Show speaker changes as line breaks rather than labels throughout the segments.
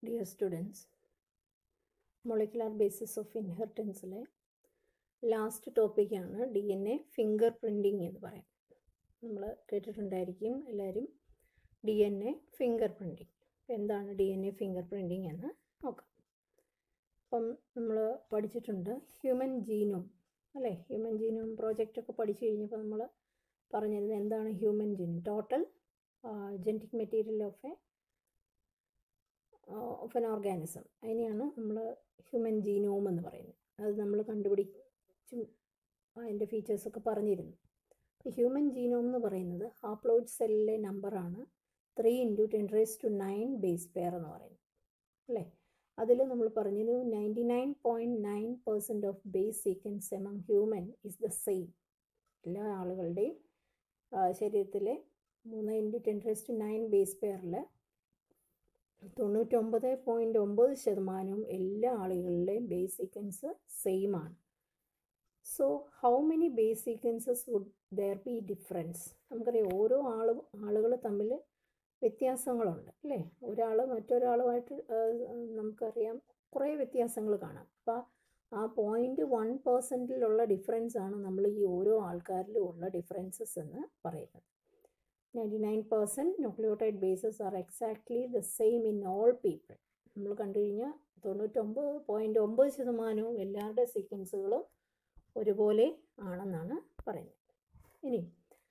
Dear students molecular basis of ഇൻഹെറിറ്റൻസിലെ last ടോപ്പിക്കാണ് D N A finger printing എന്ന് പറയും നമ്മൾ കേട്ടിട്ടുണ്ടായിരിക്കും എല്ലാവരും D N A finger fingerprinting എന്താണ് D N A finger printing എന്ന് നോക്കാം അപ്പം നമ്മൾ പഠിച്ചിട്ടുണ്ട് ഹ്യൂമൻ ജീനോം അല്ലേ ഹ്യൂമൻ ജീനോം പ്രോജക്റ്റൊക്കെ പഠിച്ചു കഴിഞ്ഞപ്പോൾ നമ്മൾ പറഞ്ഞിരുന്നത് എന്താണ് human gene total genetic material of a of an organism അതിനെയാണ് നമ്മൾ ഹ്യൂമൻ ജീനോം എന്ന് പറയുന്നത് അത് നമ്മൾ കണ്ടുപിടിച്ചും അതിൻ്റെ ഫീച്ചേഴ്സൊക്കെ പറഞ്ഞിരുന്നു ഹ്യൂമൻ ജീനോം എന്ന് പറയുന്നത് ഹാപ്ലോയിഡ് സെല്ലിലെ നമ്പറാണ് three into ten raise to nine base pair എന്ന് പറയുന്നത് അല്ലേ അതിൽ നമ്മൾ പറഞ്ഞൊരു ninety nine point nine percent of base sequence among human is the same എല്ലാ ആളുകളുടെയും ശരീരത്തിലെ മൂന്ന് into ten raise to nine base പെയറിൽ തൊണ്ണൂറ്റൊമ്പത് പോയിൻ്റ് ഒമ്പത് ശതമാനവും എല്ലാ ആളുകളുടെയും ബേസ് സീക്വൻസ് സെയിം ആണ് so how many base sequences would there be difference നമുക്കറിയാം ഓരോ ആളും ആളുകൾ തമ്മിൽ വ്യത്യാസങ്ങളുണ്ട് അല്ലേ ഒരാൾ മറ്റൊരാളുമായിട്ട് നമുക്കറിയാം കുറേ വ്യത്യാസങ്ങൾ കാണാം അപ്പോൾ ആ പോയിൻ്റ് വൺ പേഴ്സൻറ്റിലുള്ള ഡിഫറൻസ് ആണ് നമ്മൾ ഈ ഓരോ ആൾക്കാരിലും ഉള്ള ഡിഫറൻസസ് എന്ന് പറയുന്നത് ninety nine percent nucleotide bases are exactly the same in all people നമ്മൾ കണ്ടു കഴിഞ്ഞാൽ തൊണ്ണൂറ്റൊമ്പത് പോയിൻ്റ് ഒമ്പത് ശതമാനവും എല്ലാവരുടെ സീക്വൻസുകളും ഒരുപോലെ ആണെന്നാണ് പറയുന്നത് ഇനി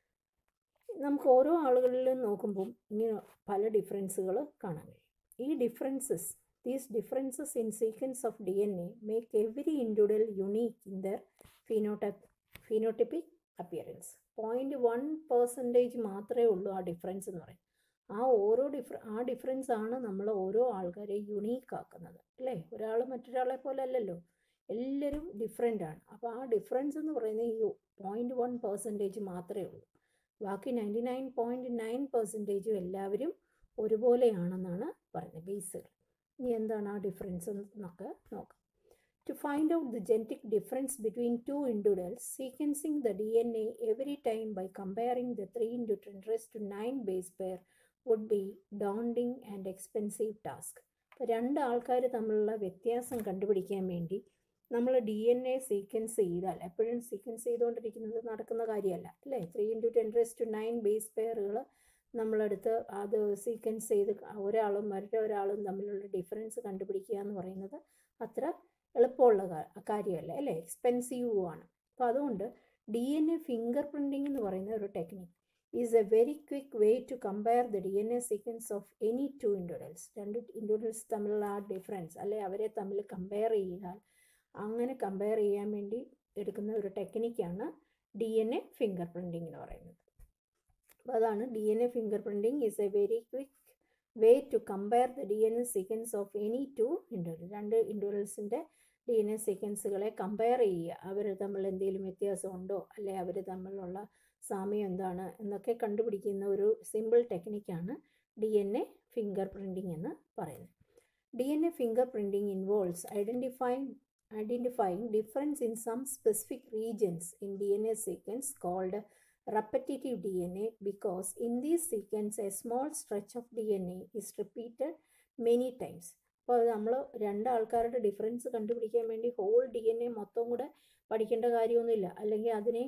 നമുക്ക് ഓരോ ആളുകളിലും നോക്കുമ്പം ഇങ്ങനെ പല ഡിഫറൻസുകൾ കാണാൻ കഴിയും ഈ differences these differences in sequence of D N A make every individual unique in their phenotype phenotypic appearance point one percentage മാത്രമേ ഉള്ളൂ ആ ഡിഫറൻസ് എന്ന് പറയും ആ ഓരോ ഡിഫറ ആ ഡിഫറൻസ് ആണ് നമ്മൾ ഓരോ ആൾക്കാരെ യുണീക്ക് ആക്കുന്നത് അല്ലേ ഒരാൾ മറ്റൊരാളെ പോലെ അല്ലല്ലോ എല്ലാവരും ഡിഫറെൻ്റ് ആണ് അപ്പോൾ ആ ഡിഫറൻസ് എന്ന് പറയുന്നത് ഈ പോയിൻ്റ് വൺ പെർസെൻറ്റേജ് മാത്രമേ ഉള്ളൂ ബാക്കി നയൻറ്റി നയൻ പോയിൻറ്റ് നയൻ പെർസെൻറ്റേജും എല്ലാവരും ഒരുപോലെയാണെന്നാണ് പറയുന്നത് ബേസുകൾ ഇനി എന്താണ് ആ ഡിഫറൻസ് എന്നൊക്കെ നോക്കാം to find out the genetic difference between two individuals sequencing the D N A every time by comparing the three into ten raise to nine base pair would be daunting and expensive task അപ്പോൾ രണ്ട് ആൾക്കാർ തമ്മിലുള്ള വ്യത്യാസം കണ്ടുപിടിക്കാൻ വേണ്ടി നമ്മൾ D N A sequence ചെയ്താൽ എപ്പോഴും സീക്വൻസ് ചെയ്തുകൊണ്ടിരിക്കുന്നത് നടക്കുന്ന കാര്യമല്ല അല്ലേ three into ten raise to nine base പെയറുകൾ നമ്മളെടുത്ത് അത് സീക്വൻസ് ചെയ്ത് ഒരാളും മറ്റൊരാളും തമ്മിലുള്ള ഡിഫറൻസ് കണ്ടുപിടിക്കുക എന്ന് പറയുന്നത് അത്ര എളുപ്പമുള്ള കാര്യമല്ല അല്ലേ എക്സ്പെൻസീവുമാണ് അപ്പോൾ അതുകൊണ്ട് D N A finger printing എന്ന് പറയുന്ന ഒരു technique is a very quick way to compare the D N A sequence of any two individuals രണ്ട് ഇൻഡിവിജ്വൽസ് തമ്മിലുള്ള ആ ഡിഫറൻസ് അല്ലെ അവരെ തമ്മിൽ കമ്പയർ ചെയ്താൽ അങ്ങനെ കമ്പയർ ചെയ്യാൻ വേണ്ടി എടുക്കുന്ന ഒരു ടെക്നിക്കാണ് D N A finger printing എന്ന് പറയുന്നത് അപ്പോൾ അതാണ് D N A finger fingerprinting is a very quick way to compare the D N A sequence of any two individual രണ്ട് ഇൻഡിവിജ്വൽസിൻ്റെ ഡി എൻ എ സീക്വൻസുകളെ കമ്പയർ ചെയ്യുക അവർ തമ്മിൽ എന്തെങ്കിലും വ്യത്യാസമുണ്ടോ അല്ലെ അവർ തമ്മിലുള്ള സാമ്യം എന്താണ് എന്നൊക്കെ കണ്ടുപിടിക്കുന്ന ഒരു സിമ്പിൾ ടെക്നിക്കാണ് D N A finger printing എന്ന് പറയുന്നത് D N A finger fingerprinting involves identifying identifying difference in some specific regions in DNA sequence called repetitive DNA because in this sequence a small stretch of DNA is repeated many times. അപ്പോൾ നമ്മൾ രണ്ട് ആൾക്കാരുടെ difference കണ്ടുപിടിക്കാൻ വേണ്ടി whole D N A മൊത്തം കൂടെ പഠിക്കേണ്ട കാര്യമൊന്നുമില്ല അല്ലെങ്കിൽ അതിനെ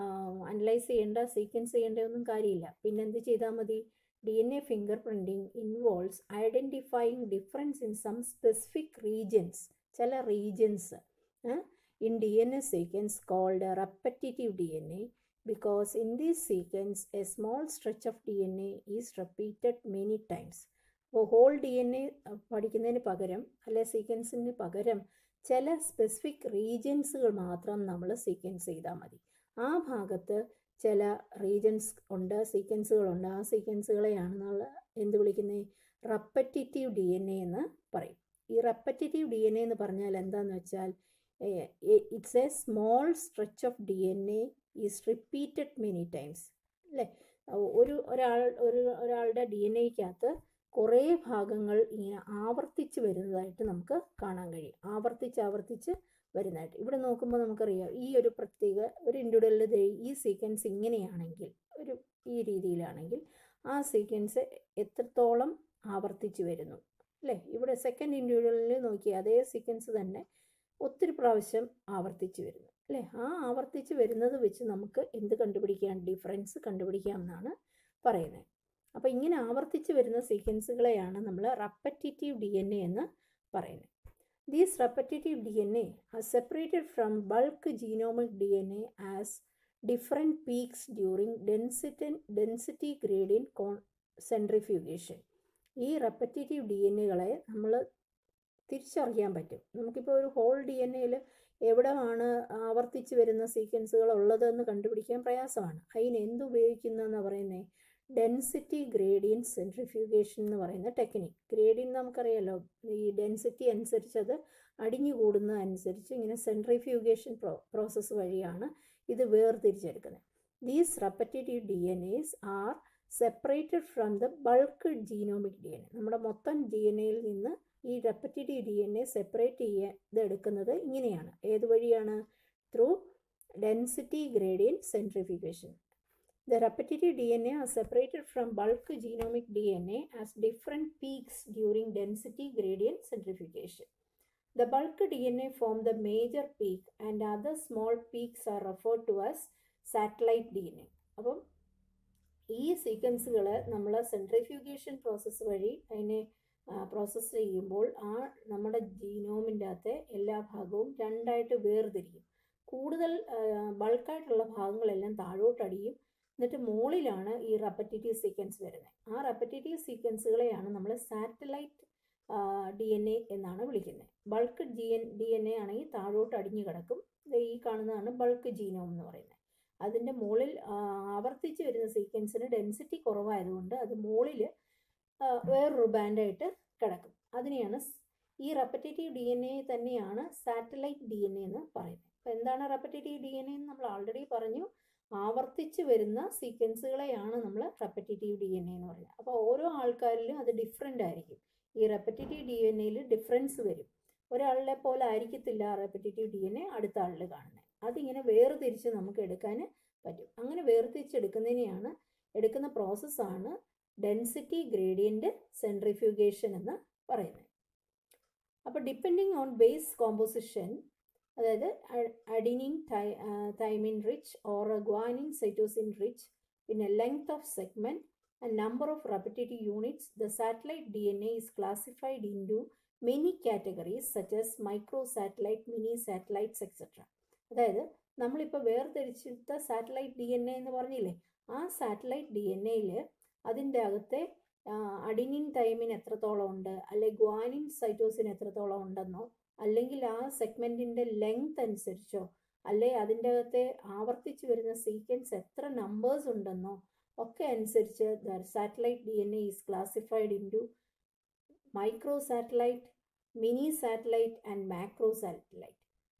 അനലൈസ് ചെയ്യേണ്ട സീക്വൻസ് ചെയ്യേണ്ട ഒന്നും കാര്യമില്ല പിന്നെ എന്ത് ചെയ്താൽ മതി D N A finger fingerprinting involves identifying difference in some specific regions ചില regions in D N A sequence called repetitive D N A because in these sequence a small stretch of D N A is repeated many times അപ്പോൾ whole D N A പഠിക്കുന്നതിന് പകരം അല്ലെ സീക്വൻസിന് പകരം ചില specific റീജിയൻസുകൾ മാത്രം നമ്മൾ sequence ചെയ്താൽ മതി ആ ഭാഗത്ത് ചില റീജൻസ് ഉണ്ട് സീക്വൻസുകളുണ്ട് ആ സീക്വൻസുകളെയാണ് നമ്മൾ എന്ത് വിളിക്കുന്നത് റെപ്പറ്റേറ്റീവ് ഡി എൻ എ എന്ന് പറയും ഈ റെപ്പറ്റേറ്റീവ് ഡി എൻ എ എന്ന് പറഞ്ഞാൽ എന്താണെന്ന് വെച്ചാൽ it's a small stretch of D N A is repeated many times അല്ലേ ഒരു ഒരാൾ ഒരു ഒരാളുടെ ഡി എൻ എക്കകത്ത് കുറേ ഭാഗങ്ങൾ ഇങ്ങനെ ആവർത്തിച്ച് വരുന്നതായിട്ട് നമുക്ക് കാണാൻ കഴിയും ആവർത്തിച്ച് ആവർത്തിച്ച് വരുന്നതായിട്ട് ഇവിടെ നോക്കുമ്പോൾ നമുക്കറിയാം ഈ ഒരു പ്രത്യേക ഒരു ഇൻഡിവിജ്വലിൽ ഈ സീക്വൻസ് ഇങ്ങനെയാണെങ്കിൽ ഒരു ഈ രീതിയിലാണെങ്കിൽ ആ സീക്വൻസ് എത്രത്തോളം ആവർത്തിച്ച് വരുന്നു അല്ലേ ഇവിടെ സെക്കൻഡ് ഇൻഡിവിജ്വലിൽ നോക്കി അതേ സീക്വൻസ് തന്നെ ഒത്തിരി പ്രാവശ്യം ആവർത്തിച്ച് വരുന്നു അല്ലേ ആ ആവർത്തിച്ച് വരുന്നത് വെച്ച് നമുക്ക് എന്ത് കണ്ടുപിടിക്കാം ഡിഫറൻസ് കണ്ടുപിടിക്കാം എന്നാണ് പറയുന്നത് അപ്പോൾ ഇങ്ങനെ ആവർത്തിച്ച് വരുന്ന സീക്വൻസുകളെയാണ് നമ്മൾ റെപ്പറ്റേറ്റീവ് ഡി എൻ എ എന്ന് പറയുന്നത് these repetitive D N A are separated from bulk genomic D N A as different peaks during density density gradient con centrifugation ഈ റെപ്പറ്റേറ്റീവ് ഡി എൻ എകളെ നമ്മൾ തിരിച്ചറിയാൻ പറ്റും നമുക്കിപ്പോൾ ഒരു ഹോൾ ഡി എൻ എയിൽ എവിടെയാണ് ആവർത്തിച്ച് വരുന്ന സീക്വൻസുകൾ ഉള്ളതെന്ന് കണ്ടുപിടിക്കാൻ പ്രയാസമാണ് അതിന് എന്തുപയോഗിക്കുന്നതെന്ന് പറയുന്നത് ഡെൻസിറ്റി ഗ്രേഡിയൻ സെൻട്രിഫ്യൂഗേഷൻ എന്ന് പറയുന്ന ടെക്നിക് ഗ്രേഡിയൻ നമുക്കറിയാലോ ഈ ഡെൻസിറ്റി അനുസരിച്ച് അത് അടിഞ്ഞു കൂടുന്ന അനുസരിച്ച് ഇങ്ങനെ സെൻട്രിഫ്യൂഗേഷൻ പ്രോ പ്രോസസ്സ് വഴിയാണ് ഇത് വേർതിരിച്ചെടുക്കുന്നത് these repetitive D N S are separated from the bulk genomic D N A നമ്മുടെ മൊത്തം ഡി എൻ എയിൽ നിന്ന് ഈ repetitive D N A separate ചെയ്തെടുക്കുന്നത് ഇങ്ങനെയാണ് ഏത് വഴിയാണ് through density gradient centrifugation The repetitive DNA are separated from bulk genomic DNA as different peaks during density gradient centrifugation. The bulk DNA form the major peak and other small peaks are referred to as satellite DNA. അപ്പം ഈ സീക്വൻസുകൾ നമ്മൾ centrifugation process വഴി അതിനെ process ചെയ്യുമ്പോൾ ആ നമ്മുടെ ജീനോമിൻ്റെ അകത്തെ എല്ലാ ഭാഗവും രണ്ടായിട്ട് വേർതിരിക്കും കൂടുതൽ ബൾക്കായിട്ടുള്ള ഭാഗങ്ങളെല്ലാം താഴോട്ടടിയും എന്നിട്ട് മുകളിലാണ് ഈ റെപ്പറ്റേറ്റീവ് സീക്വൻസ് വരുന്നത് ആ റെപ്പറ്റേറ്റീവ് സീക്വൻസുകളെയാണ് നമ്മൾ സാറ്റലൈറ്റ് ഡി എൻ എ എന്നാണ് വിളിക്കുന്നത് bulk G N D N A ആണെങ്കിൽ താഴോട്ട് അടിഞ്ഞു കിടക്കും ഈ കാണുന്നതാണ് ബൾക്ക് ജീനോം എന്ന് പറയുന്നത് അതിൻ്റെ മുകളിൽ ആവർത്തിച്ച് വരുന്ന സീക്വൻസിന് ഡെൻസിറ്റി കുറവായതുകൊണ്ട് അത് മുകളിൽ വേറൊരു ബാൻഡായിട്ട് കിടക്കും അതിനെയാണ് ഈ റെപ്പറ്റേറ്റീവ് ഡി എൻ എ തന്നെയാണ് സാറ്റലൈറ്റ് ഡി എൻ എ എന്ന് പറയുന്നത് അപ്പോൾ എന്താണ് റെപ്പറ്റേറ്റീവ് ഡി എൻ എ എന്ന് നമ്മൾ ഓൾറെഡി പറഞ്ഞു ആവർത്തിച്ച് വരുന്ന സീക്വൻസുകളെയാണ് നമ്മൾ റെപ്പറ്റേറ്റീവ് ഡി എൻ എ എന്ന് പറയുന്നത് അപ്പോൾ ഓരോ ആൾക്കാരിലും അത് ഡിഫറെൻ്റ് ആയിരിക്കും ഈ റെപ്പറ്റേറ്റീവ് ഡി എൻ എയിൽ ഡിഫറൻസ് വരും ഒരാളിനെ പോലെ ആയിരിക്കത്തില്ല റെപ്പറ്റേറ്റീവ് ഡി എൻ എ അടുത്ത ആളിൽ കാണുന്നത് അതിങ്ങനെ വേർതിരിച്ച് നമുക്ക് എടുക്കാൻ പറ്റും അങ്ങനെ വേർതിരിച്ചെടുക്കുന്നതിനെയാണ് എടുക്കുന്ന പ്രോസസ്സാണ് ഡെൻസിറ്റി ഗ്രേഡിയൻ്റ് സെൻട്രിഫ്യൂഗേഷൻ എന്ന് പറയുന്നത് അപ്പോൾ ഡിപ്പെൻഡിങ് ഓൺ ബേസ് കോമ്പോസിഷൻ അതായത് adenine thy thymine rich or guanine cytosine rich പിന്നെ length of segment and number of repetitive units the satellite D N A is classified into many categories such as micro satellite mini satellites etcetera അതായത് നമ്മളിപ്പോൾ വേർതിരിച്ചെടുത്ത satellite D N A എന്ന് പറഞ്ഞില്ലേ ആ satellite D N എയിൽ അതിൻ്റെ അകത്തെ adenine thymine എത്രത്തോളം ഉണ്ട് അല്ലെ ഗ്വാനിൻ സൈറ്റോസിൻ എത്രത്തോളം ഉണ്ടെന്നോ അല്ലെങ്കിൽ ആ സെഗ്മെൻറ്റിൻ്റെ ലെങ്ത് അനുസരിച്ചോ അല്ലെ അതിൻ്റെ അകത്തെ ആവർത്തിച്ച് വരുന്ന സീക്വൻസ് എത്ര നമ്പേഴ്സ് ഉണ്ടെന്നോ ഒക്കെ അനുസരിച്ച് the satellite D N A is classified into micro satellite mini satellite and macro satellite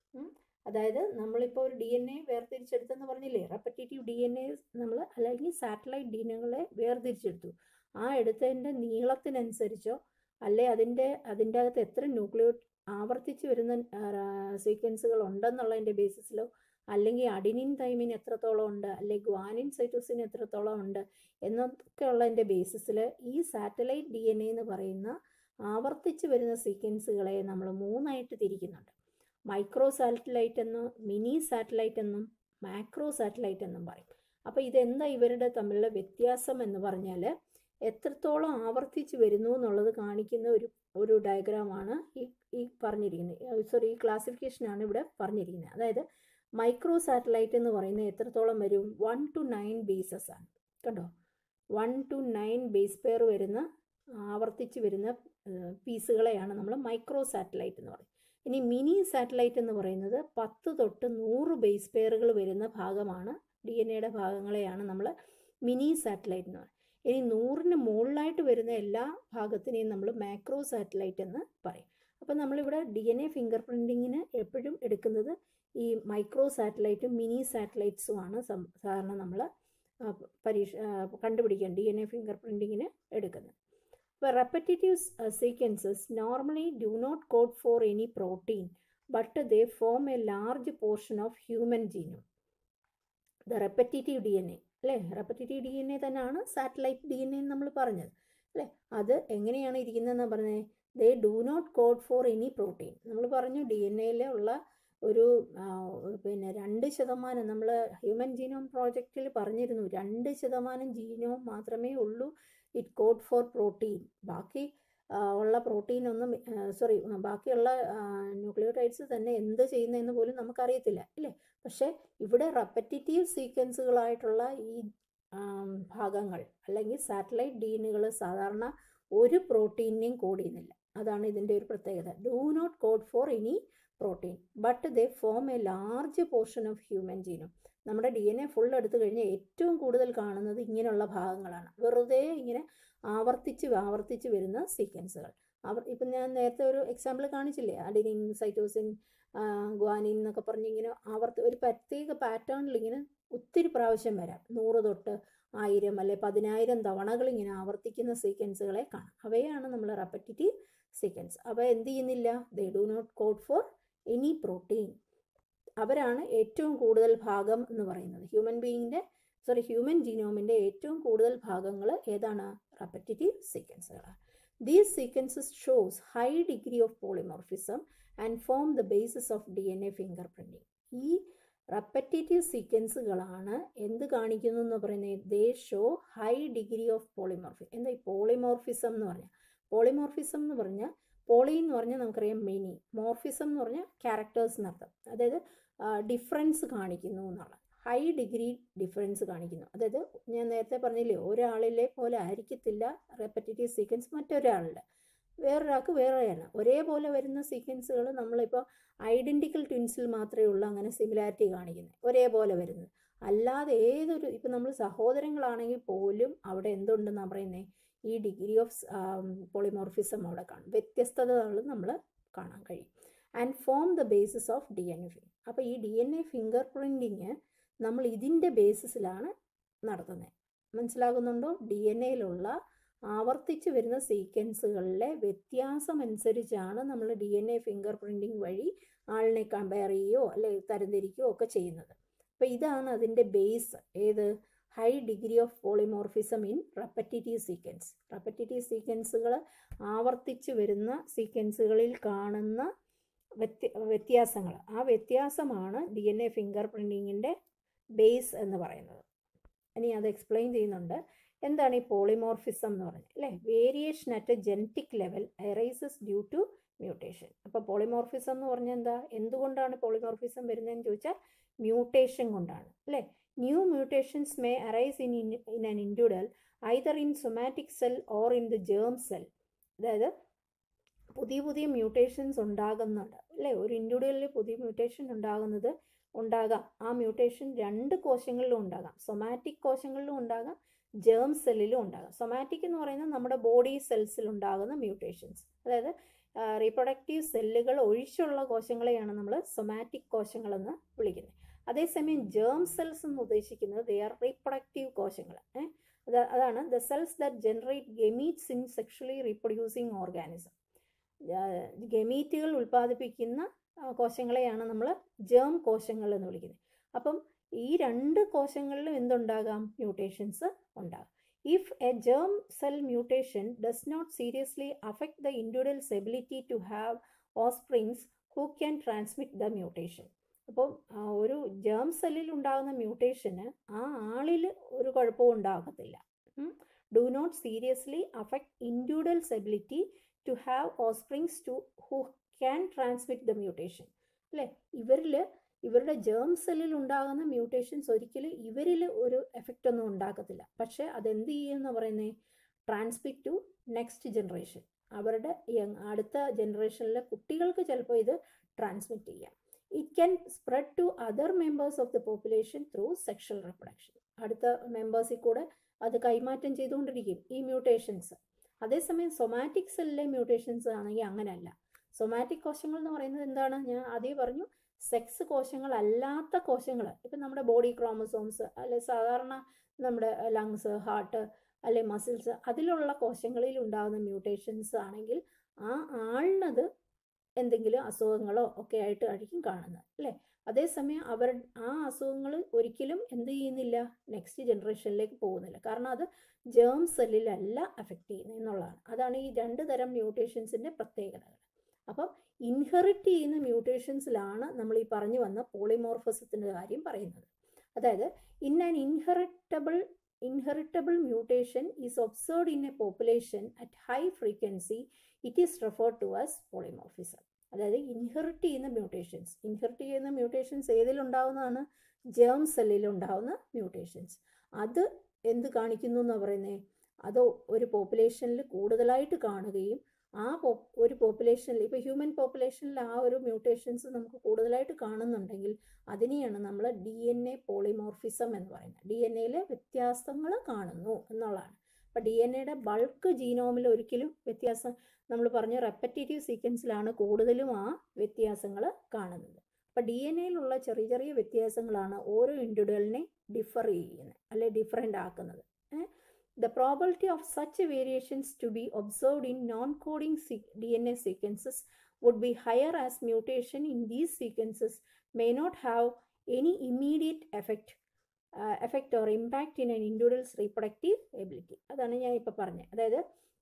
അതായത് നമ്മളിപ്പോൾ ഒരു ഡി എൻ എ വേർതിരിച്ചെടുത്തെന്ന് പറഞ്ഞില്ലേ റെപ്പറ്റേറ്റീവ് ഡി എൻ എ നമ്മൾ അല്ലെങ്കിൽ സാറ്റലൈറ്റ് ഡി എൻ എകളെ വേർതിരിച്ചെടുത്തു ആ എടുത്തതിൻ്റെ നീളത്തിനനുസരിച്ചോ അല്ലെ അതിൻ്റെ അതിൻ്റെ അകത്ത് എത്ര ന്യൂക്ലിയോ ആവർത്തിച്ച് വരുന്ന സീക്വൻസുകൾ ഉണ്ടെന്നുള്ളതിൻ്റെ ബേസിസിലോ അല്ലെങ്കിൽ അഡിനിൻ തൈമിൻ എത്രത്തോളം ഉണ്ട് അല്ലെങ്കിൽ ഗ്വാനിൻ സൈറ്റോസിൻ എത്രത്തോളം ഉണ്ട് എന്നൊക്കെ ഉള്ളതിൻ്റെ ബേസിസിൽ ഈ സാറ്റലൈറ്റ് ഡി എൻ എ എന്ന് പറയുന്ന ആവർത്തിച്ച് വരുന്ന സീക്വൻസുകളെ നമ്മൾ മൂന്നായിട്ട് തിരിക്കുന്നുണ്ട് മൈക്രോ സാറ്റലൈറ്റ് എന്നും മിനി സാറ്റലൈറ്റ് എന്നും മാക്രോ സാറ്റലൈറ്റ് എന്നും പറയും അപ്പോൾ ഇതെന്താ ഇവരുടെ തമ്മിലുള്ള വ്യത്യാസം എന്ന് പറഞ്ഞാൽ എത്രത്തോളം ആവർത്തിച്ച് വരുന്നു എന്നുള്ളത് കാണിക്കുന്ന ഒരു ഒരു ഡയഗ്രാമാണ് ഈ ഈ പറഞ്ഞിരിക്കുന്നത് സോറി ഈ ക്ലാസിഫിക്കേഷനാണ് ഇവിടെ പറഞ്ഞിരിക്കുന്നത് അതായത് മൈക്രോ സാറ്റലൈറ്റ് എന്ന് പറയുന്നത് എത്രത്തോളം വരും വൺ ടു നയൻ ബേസസ് ആണ് കണ്ടോ one two nine base pair വരുന്ന ആവർത്തിച്ച് വരുന്ന പീസുകളെയാണ് നമ്മൾ മൈക്രോ സാറ്റലൈറ്റ് എന്ന് പറയും ഇനി മിനി സാറ്റലൈറ്റ് എന്ന് പറയുന്നത് പത്ത് തൊട്ട് നൂറ് ബേസ് പെയറുകൾ വരുന്ന ഭാഗമാണ് ഡി എൻ എയുടെ ഭാഗങ്ങളെയാണ് നമ്മൾ മിനി സാറ്റലൈറ്റ് എന്ന് പറയുന്നത് ഇനി നൂറിന് മുകളിലായിട്ട് വരുന്ന എല്ലാ ഭാഗത്തിനെയും നമ്മൾ മാക്രോ സാറ്റലൈറ്റ് എന്ന് പറയും അപ്പോൾ നമ്മളിവിടെ ഡി എൻ എ ഫിംഗർ പ്രിൻറ്റിങ്ങിന് എപ്പോഴും എടുക്കുന്നത് ഈ മൈക്രോ സാറ്റലൈറ്റും മിനി സാറ്റലൈറ്റ്സുമാണ് സാധാരണ നമ്മൾ പരീക്ഷ കണ്ടുപിടിക്കാൻ ഡി എൻ എ ഫിംഗർ പ്രിൻറ്റിങ്ങിന് എടുക്കുന്നത് അപ്പോൾ repetitive sequences normally do not code for any protein but they form a large portion of human genome the repetitive D N A അല്ലേ റെപ്പറ്റേറ്റീവ് ഡി എൻ എ തന്നെയാണ് സാറ്റലൈറ്റ് ഡി എൻ എ നമ്മൾ പറഞ്ഞത് അല്ലേ അത് എങ്ങനെയാണ് ഇരിക്കുന്നതെന്ന് പറഞ്ഞത് they do not code for any protein നമ്മൾ പറഞ്ഞു ഡി എൻ എയിൽ ഉള്ള ഒരു ആ, പിന്നെ രണ്ട് ശതമാനം നമ്മൾ ഹ്യൂമൻ ജീനോം പ്രോജക്റ്റിൽ പറഞ്ഞിരുന്നു രണ്ട് ശതമാനം ജീനോം മാത്രമേ ഉള്ളൂ ഇറ്റ് കോഡ് ഫോർ പ്രോട്ടീൻ ബാക്കി ആ, ഉള്ള പ്രോട്ടീൻ ഒന്നും സോറി ബാക്കിയുള്ള ന്യൂക്ലിയോടൈഡ്സ് തന്നെ എന്ത് ചെയ്യുന്നതെന്ന് പോലും നമുക്കറിയത്തില്ല അല്ലേ പക്ഷേ ഇവിടെ റെപ്പറ്റീറ്റീവ് സീക്വൻസുകളായിട്ടുള്ള ഈ ആം, ഭാഗങ്ങൾ അല്ലെങ്കിൽ സാറ്റലൈറ്റ് ഡീനുകൾ സാധാരണ ഒരു പ്രോട്ടീനിനെയും കോഡ് ചെയ്യുന്നില്ല അതാണ് ഇതിൻ്റെ ഒരു പ്രത്യേകത do not code for any protein but they form a large portion of human genome നമ്മുടെ ഡി എൻ എ ഫുൾ എടുത്തു കഴിഞ്ഞാൽ ഏറ്റവും കൂടുതൽ കാണുന്നത് ഇങ്ങനെയുള്ള ഭാഗങ്ങളാണ് വെറുതെ ഇങ്ങനെ ആവർത്തിച്ച് ആവർത്തിച്ച് വരുന്ന സീക്വൻസുകൾ അവർ ഇപ്പം ഞാൻ നേരത്തെ ഒരു എക്സാമ്പിൾ കാണിച്ചില്ലേ അഡിനിൻ സൈറ്റോസിൻ ഗ്വാനിൻ എന്നൊക്കെ പറഞ്ഞ് ഇങ്ങനെ ആവർത്തി ഒരു പ്രത്യേക പാറ്റേണിൽ ഇങ്ങനെ ഒത്തിരി പ്രാവശ്യം വരാം നൂറ് തൊട്ട് ആയിരം അല്ലെ പതിനായിരം തവണകൾ ഇങ്ങനെ ആവർത്തിക്കുന്ന സീക്വൻസുകളെ കാണാം അവയാണ് നമ്മൾ റെപ്പറ്റീവ് സീക്വൻസ് അവ എന്ത് ചെയ്യുന്നില്ല they do not code for any protein അവരാണ് ഏറ്റവും കൂടുതൽ ഭാഗം എന്ന് പറയുന്നത് ഹ്യൂമൻ ബീയിങ്ങിൻ്റെ സോറി ഹ്യൂമൻ ജീനോമിൻ്റെ ഏറ്റവും കൂടുതൽ ഭാഗങ്ങൾ ഏതാണ് റെപ്പറ്റീവ് സീക്വൻസുകളാണ് these sequences shows high degree of polymorphism and form the basis of D N A finger fingerprinting ഈ റെപ്പറ്റേറ്റീവ് സീക്വൻസുകളാണ് എന്ത് കാണിക്കുന്നു എന്ന് പറയുന്നത് they show high degree of polymorphi എന്താ ഈ പോളിമോർഫിസം എന്ന് പറഞ്ഞാൽ പോളിമോർഫിസം എന്ന് പറഞ്ഞാൽ പോളി എന്ന് പറഞ്ഞാൽ നമുക്കറിയാം മെനി മോർഫിസം എന്ന് പറഞ്ഞാൽ ക്യാരക്ടേഴ്സ് എന്നർത്ഥം അതായത് ഡിഫറൻസ് കാണിക്കുന്നു എന്നാണ് ഹൈ ഡിഗ്രി ഡിഫറൻസ് കാണിക്കുന്നു അതായത് ഞാൻ നേരത്തെ പറഞ്ഞില്ലേ ഒരാളിലെ പോലെ ആയിരിക്കത്തില്ല റെപ്പറ്റേറ്റീവ് സീക്വൻസ് മറ്റൊരാളുടെ വേറൊരാൾക്ക് വേറെയാണ് ഒരേപോലെ വരുന്ന സീക്വൻസുകൾ നമ്മളിപ്പോൾ ഐഡൻറ്റിക്കൽ ട്വിൻസിൽ മാത്രമേ ഉള്ളൂ അങ്ങനെ സിമിലാരിറ്റി കാണിക്കുന്നത് ഒരേപോലെ വരുന്നത് അല്ലാതെ ഏതൊരു ഇപ്പം നമ്മൾ സഹോദരങ്ങളാണെങ്കിൽ പോലും അവിടെ എന്തുണ്ടെന്നാണ് പറയുന്നത് ഈ ഡിഗ്രി ഓഫ് പോളിമോർഫിസം അവിടെ കാണും വ്യത്യസ്തതകൾ നമ്മൾ കാണാൻ കഴിയും and form the basis of D N A അപ്പോൾ ഈ D N A finger fingerprinting നമ്മൾ ഇതിൻ്റെ ബേസിസിലാണ് നടത്തുന്നത് മനസ്സിലാകുന്നുണ്ടോ ഡി എൻ എയിലുള്ള ആവർത്തിച്ച് വരുന്ന സീക്വൻസുകളിലെ വ്യത്യാസം അനുസരിച്ചാണ് നമ്മൾ D N A finger fingerprinting വഴി ആളിനെ കമ്പയർ ചെയ്യുകയോ അല്ലെ തരംതിരിക്കുകയോ ഒക്കെ ചെയ്യുന്നത് അപ്പോൾ ഇതാണ് അതിൻ്റെ ബേസ് ഏത് high degree of polymorphism in repetitive sequence repetitive സീക്വൻസുകൾ ആവർത്തിച്ച് വരുന്ന സീക്വൻസുകളിൽ കാണുന്ന വ്യത്യ വ്യത്യാസങ്ങൾ ആ വ്യത്യാസമാണ് ഡി എൻ എ ഫിംഗർ പ്രിൻറ്റിങ്ങിൻ്റെ ബേസ് എന്ന് പറയുന്നത് ഇനി അത് എക്സ്പ്ലെയിൻ ചെയ്യുന്നുണ്ട് എന്താണ് ഈ പോളിമോർഫിസം എന്ന് പറഞ്ഞത് അല്ലേ variation at a genetic level arises due to mutation അപ്പോൾ പോളിമോർഫിസം എന്ന് പറഞ്ഞാൽ എന്താ എന്തുകൊണ്ടാണ് പോളിമോർഫിസം വരുന്നതെന്ന് ചോദിച്ചാൽ മ്യൂട്ടേഷൻ കൊണ്ടാണ് അല്ലേ new mutations may arise in in an individual either in somatic cell or in the germ cell അതായത് പുതിയ പുതിയ മ്യൂട്ടേഷൻസ് ഉണ്ടാകുന്നുണ്ട് അല്ലേ ഒരു ഇൻഡിവിജ്വലിൽ പുതിയ മ്യൂട്ടേഷൻ ഉണ്ടാകുന്നത് ഉണ്ടാകാം ആ മ്യൂട്ടേഷൻ രണ്ട് കോശങ്ങളിലും ഉണ്ടാകാം സൊമാറ്റിക് കോശങ്ങളിലും ഉണ്ടാകാം ജേം സെല്ലിലും ഉണ്ടാകാം സൊമാറ്റിക് എന്ന് പറയുന്നത് നമ്മുടെ ബോഡി സെൽസിൽ ഉണ്ടാകുന്ന മ്യൂട്ടേഷൻസ് അതായത് റീപ്രൊഡക്റ്റീവ് സെല്ലുകൾ ഒഴിച്ചുള്ള കോശങ്ങളെയാണ് നമ്മൾ സൊമാറ്റിക് കോശങ്ങളെന്ന് വിളിക്കുന്നത് അതേസമയം ജേം സെൽസ് എന്ന് ഉദ്ദേശിക്കുന്നത് ദേ ആർ റീപ്രൊഡക്റ്റീവ് കോശങ്ങൾ അത് അതാണ് the cells that generate gametes in sexually reproducing organism ഗമീറ്റുകൾ ഉൽപ്പാദിപ്പിക്കുന്ന കോശങ്ങളെയാണ് നമ്മൾ ജേം കോശങ്ങൾ എന്ന് വിളിക്കുന്നത് അപ്പം ഈ രണ്ട് കോശങ്ങളിലും എന്തുണ്ടാകാം മ്യൂട്ടേഷൻസ് ഉണ്ടാകാം if a germ cell mutation does not seriously affect the individual's ability to have offsprings who can transmit the mutation അപ്പോൾ ഒരു ജേം സെല്ലിൽ ഉണ്ടാകുന്ന മ്യൂട്ടേഷന് ആ ആളിൽ ഒരു കുഴപ്പവും ഉണ്ടാകത്തില്ല do not seriously affect individual's ability to have offsprings to who can transmit the mutation അല്ലേ ഇവരിൽ ഇവരുടെ ജേം സെല്ലിൽ ഉണ്ടാകുന്ന മ്യൂട്ടേഷൻസ് ഒരിക്കലും ഇവരിൽ ഒരു എഫക്റ്റ് ഒന്നും ഉണ്ടാക്കത്തില്ല പക്ഷേ അതെന്ത് ചെയ്യുമെന്ന് പറയുന്നത് ട്രാൻസ്മിറ്റ് ടു നെക്സ്റ്റ് ജനറേഷൻ അവരുടെ അടുത്ത ജനറേഷനിലെ കുട്ടികൾക്ക് ചിലപ്പോൾ ഇത് ട്രാൻസ്മിറ്റ് ചെയ്യാം it can spread to other members of the population through sexual reproduction അടുത്ത മെമ്പേഴ്സിൽ കൂടെ അത് കൈമാറ്റം ചെയ്തുകൊണ്ടിരിക്കും ഈ മ്യൂട്ടേഷൻസ് അതേസമയം സൊമാറ്റിക് സെല്ലിലെ മ്യൂട്ടേഷൻസ് ആണെങ്കിൽ അങ്ങനെയല്ല സൊമാറ്റിക് കോശങ്ങൾ എന്ന് പറയുന്നത് എന്താണ് ഞാൻ ആദ്യം പറഞ്ഞു സെക്സ് കോശങ്ങൾ അല്ലാത്ത കോശങ്ങൾ ഇപ്പം നമ്മുടെ ബോഡി ക്രോമസോംസ് അല്ലെ സാധാരണ നമ്മുടെ ലങ്സ് ഹാർട്ട് അല്ലെ മസിൽസ് അതിലുള്ള കോശങ്ങളിൽ ഉണ്ടാകുന്ന മ്യൂട്ടേഷൻസ് ആണെങ്കിൽ ആ ആളിനത് എന്തെങ്കിലും അസുഖങ്ങളോ ഒക്കെ ആയിട്ട് ആയിരിക്കും കാണുന്നത് അല്ലേ അതേസമയം അവർ ആ അസുഖങ്ങൾ ഒരിക്കലും എന്ത് ചെയ്യുന്നില്ല നെക്സ്റ്റ് ജനറേഷനിലേക്ക് പോകുന്നില്ല കാരണം അത് ജേം സെല്ലിലല്ല അഫക്റ്റ് ചെയ്യുന്നത് എന്നുള്ളതാണ് അതാണ് ഈ രണ്ട് തരം മ്യൂട്ടേഷൻസിൻ്റെ പ്രത്യേകതകൾ അപ്പം ഇൻഹെറിറ്റ് ചെയ്യുന്ന മ്യൂട്ടേഷൻസിലാണ് നമ്മൾ ഈ പറഞ്ഞു വന്ന പോളിമോർഫസത്തിൻ്റെ കാര്യം പറയുന്നത് അതായത് in an inheritable inheritable mutation is observed in a population at high frequency it is referred to as polymorphism അതായത് ഇൻഹെറിറ്റ് ചെയ്യുന്ന മ്യൂട്ടേഷൻസ് ഇൻഹെറിറ്റ് ചെയ്യുന്ന മ്യൂട്ടേഷൻസ് ഏതിലുണ്ടാവുന്നതാണ് ജേം സെല്ലിൽ ഉണ്ടാവുന്ന മ്യൂട്ടേഷൻസ് അത് എന്ത് കാണിക്കുന്നു എന്ന് പറയുന്നത് അത് ഒരു പോപ്പുലേഷനിൽ കൂടുതലായിട്ട് കാണുകയും ആ പോ ഒരു പോപ്പുലേഷനിൽ ഇപ്പോൾ ഹ്യൂമൻ പോപ്പുലേഷനിൽ ആ ഒരു മ്യൂട്ടേഷൻസ് നമുക്ക് കൂടുതലായിട്ട് കാണുന്നുണ്ടെങ്കിൽ അതിനെയാണ് നമ്മൾ ഡി എൻ എ പോളിമോർഫിസം എന്ന് പറയുന്നത് ഡി എൻ എയിലെ വ്യത്യാസങ്ങൾ കാണുന്നു എന്നുള്ളതാണ് അപ്പോൾ ഡി എൻ എയുടെ ബൾക്ക് ജീനോമിൽ ഒരിക്കലും വ്യത്യാസം നമ്മൾ പറഞ്ഞ റെപ്പറ്റേറ്റീവ് സീക്വൻസിലാണ് കൂടുതലും ആ വ്യത്യാസങ്ങൾ കാണുന്നത് അപ്പോൾ ഡി എൻ എയിലുള്ള ചെറിയ ചെറിയ വ്യത്യാസങ്ങളാണ് ഓരോ ഇൻഡിവിജ്വലിനെ ഡിഫർ ചെയ്യുന്നത് അല്ലെ ഡിഫറെൻ്റ് ആക്കുന്നത് The probability of such variations to be observed in non-coding DNA sequences would be higher as mutation in these sequences may not have any immediate effect uh, effect or impact in an individual's reproductive ability അതാണ് ഞാൻ ഇപ്പോൾ പറഞ്ഞത് അതായത്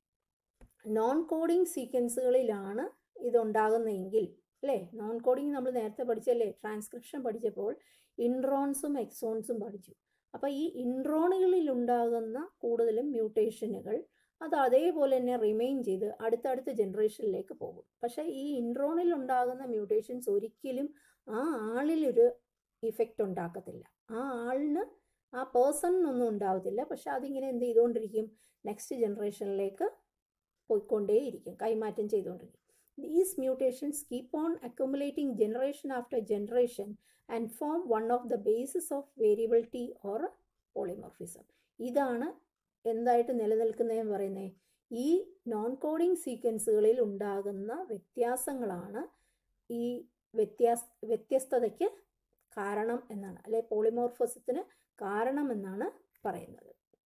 non coding സീക്വൻസുകളിലാണ് ഇതുണ്ടാകുന്നതെങ്കിൽ അല്ലേ non coding നമ്മൾ നേരത്തെ പഠിച്ചല്ലേ transcription പഠിച്ചപ്പോൾ ഇൻട്രോൺസും എക്സോൺസും പഠിച്ചു അപ്പോൾ ഈ ഇൻട്രോണുകളിൽ ഉണ്ടാകുന്ന കൂടുതലും മ്യൂട്ടേഷനുകൾ അത് അതേപോലെ തന്നെ റിമെയിൻ ചെയ്ത് അടുത്തടുത്ത ജനറേഷനിലേക്ക് പോകും പക്ഷേ ഈ ഇൻട്രോണിൽ ഉണ്ടാകുന്ന മ്യൂട്ടേഷൻസ് ഒരിക്കലും ആ ആളിലൊരു ഇഫക്റ്റ് ഉണ്ടാക്കത്തില്ല ആ ആളിന് ആ പേഴ്സണിനൊന്നും ഉണ്ടാവത്തില്ല പക്ഷെ അതിങ്ങനെ എന്ത് ചെയ്തുകൊണ്ടിരിക്കും നെക്സ്റ്റ് ജനറേഷനിലേക്ക് പോയിക്കൊണ്ടേയിരിക്കും കൈമാറ്റം ചെയ്തുകൊണ്ടിരിക്കും these mutations keep on accumulating generation after generation and form one of the basis of variability or polymorphism ഇതാണ് എന്തായിട്ട് നിലനിൽക്കുന്നതെന്ന് പറയുന്നത് ഈ നോൺ കോഡിംഗ് സീക്വൻസുകളിൽ ഉണ്ടാകുന്ന വ്യത്യാസങ്ങളാണ് ഈ വ്യത്യാസ വ്യത്യസ്തതയ്ക്ക് കാരണം എന്നാണ് അല്ലെ പോളിമോർഫസത്തിന് കാരണമെന്നാണ് പറയുന്നത്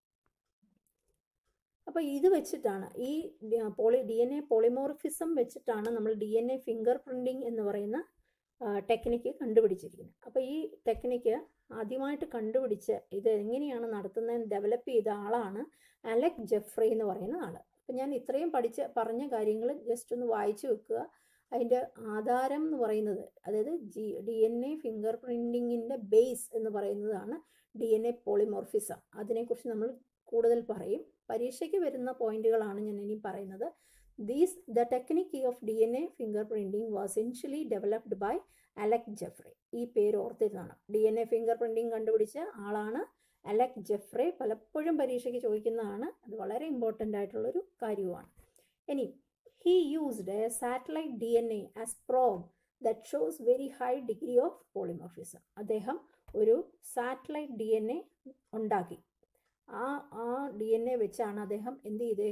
അപ്പോൾ ഇത് വെച്ചിട്ടാണ് ഈ poly D N A polymorphism വെച്ചിട്ടാണ് നമ്മൾ D N A finger printing എന്ന് പറയുന്ന ടെക്നിക്ക് കണ്ടുപിടിച്ചിരിക്കുന്നത് അപ്പോൾ ഈ ടെക്നിക്ക് ആദ്യമായിട്ട് കണ്ടുപിടിച്ച് ഇത് എങ്ങനെയാണ് നടത്തുന്നതെന്ന് ഡെവലപ്പ് ചെയ്ത ആളാണ് അലക് ജെഫ്രി എന്ന് പറയുന്ന ആൾ അപ്പോൾ ഞാൻ ഇത്രയും പഠിച്ച പറഞ്ഞ കാര്യങ്ങൾ ജസ്റ്റ് ഒന്ന് വായിച്ചു വെക്കുക അതിൻ്റെ ആധാരം എന്ന് പറയുന്നത് അതായത് G D N A finger പ്രിൻറ്റിങ്ങിൻ്റെ ബേസ് എന്ന് പറയുന്നതാണ് ഡി എൻ എ പോളിമോർഫിസം അതിനെക്കുറിച്ച് നമ്മൾ കൂടുതൽ പറയും പരീക്ഷയ്ക്ക് വരുന്ന പോയിന്റുകളാണ് ഞാൻ ഇനി പറയുന്നത് these the technique of D N A finger printing was initially developed by Alec Jeffreys ഈ പേര് ഓർത്തിരുന്നാണ് D N A finger printing കണ്ടുപിടിച്ച ആളാണ് അലക് ജെഫ്രെ പലപ്പോഴും പരീക്ഷയ്ക്ക് ചോദിക്കുന്നതാണ് അത് വളരെ ഇമ്പോർട്ടൻ്റ് ആയിട്ടുള്ളൊരു കാര്യവുമാണ് ഇനി he used a satellite D N A as probe that shows very high degree of polymorphism അദ്ദേഹം ഒരു സാറ്റലൈറ്റ് ഡി എൻ എ ഉണ്ടാക്കി ആ ആ ഡി എൻ എ വെച്ചാണ് അദ്ദേഹം എന്ത് ചെയ്തേ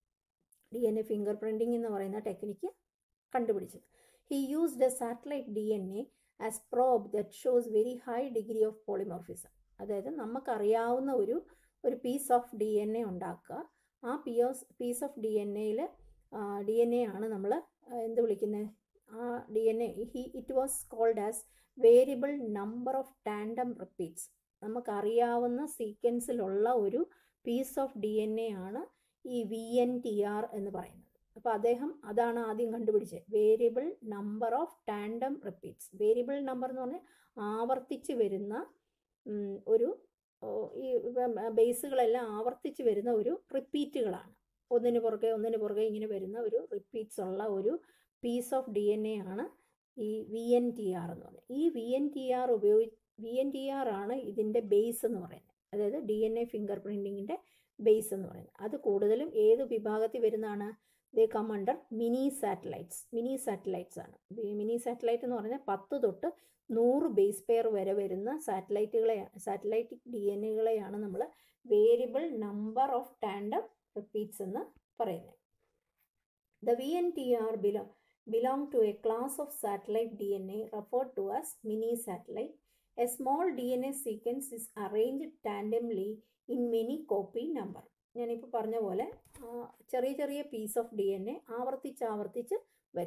D N A finger printing എന്ന് പറയുന്ന ടെക്നിക്ക് കണ്ടുപിടിച്ചത് he used a satellite D N A as probe that shows very high degree of polymorphism അതായത് നമുക്കറിയാവുന്ന ഒരു ഒരു piece of D N A ഉണ്ടാക്കുക ആ piece piece of D N എയിൽ ഡി എൻ എ ആണ് നമ്മൾ എന്ത് വിളിക്കുന്നത് ആ D N A he it was called as variable number of tandem repeats നമുക്കറിയാവുന്ന സീക്വൻസിലുള്ള ഒരു piece of D N A ആണ് ഈ വി എൻ ടി ആർ എന്ന് പറയുന്നത് അപ്പോൾ അദ്ദേഹം അതാണ് ആദ്യം കണ്ടുപിടിച്ചത് variable number of tandem repeats variable number എന്ന് പറഞ്ഞാൽ ആവർത്തിച്ച് വരുന്ന ഒരു ഈ ബേസുകളെല്ലാം ആവർത്തിച്ച് വരുന്ന ഒരു റിപ്പീറ്റുകളാണ് ഒന്നിന് പുറകെ ഒന്നിന് പുറകെ ഇങ്ങനെ വരുന്ന ഒരു റിപ്പീറ്റ്സ് ഉള്ള ഒരു piece of D N A ആണ് ഈ വി എൻ ടി ആർ എന്ന് പറയുന്നത് ഈ വി എൻ ടി ആർ ഉപയോഗി വി എൻ ടി ആർ ആണ് ഇതിൻ്റെ ബേസ് എന്ന് പറയുന്നത് അതായത് ഡി എൻ എ ഫിംഗർ പ്രിൻറ്റിങ്ങിൻ്റെ ബേസ് എന്ന് പറയുന്നത് അത് കൂടുതലും ഏത് വിഭാഗത്തിൽ വരുന്നതാണ് they come under mini satellites mini satellites ആണ് മിനി സാറ്റലൈറ്റ് എന്ന് പറഞ്ഞാൽ പത്ത് തൊട്ട് നൂറ് ബേസ് പെയർ വരെ വരുന്ന സാറ്റലൈറ്റുകളെ സാറ്റലൈറ്റ് ഡി എൻ എകളെയാണ് നമ്മൾ variable number of tandem repeats എന്ന് പറയുന്നത് the V N T R below belong to a class of satellite DNA referred to as mini satellite. A small DNA sequence is arranged tandemly in many copy number. ഞാനിപ്പോൾ പറഞ്ഞ പോലെ ചെറിയ ചെറിയ piece of D N A ആവർത്തിച്ച് ആവർത്തിച്ച് വരുന്നു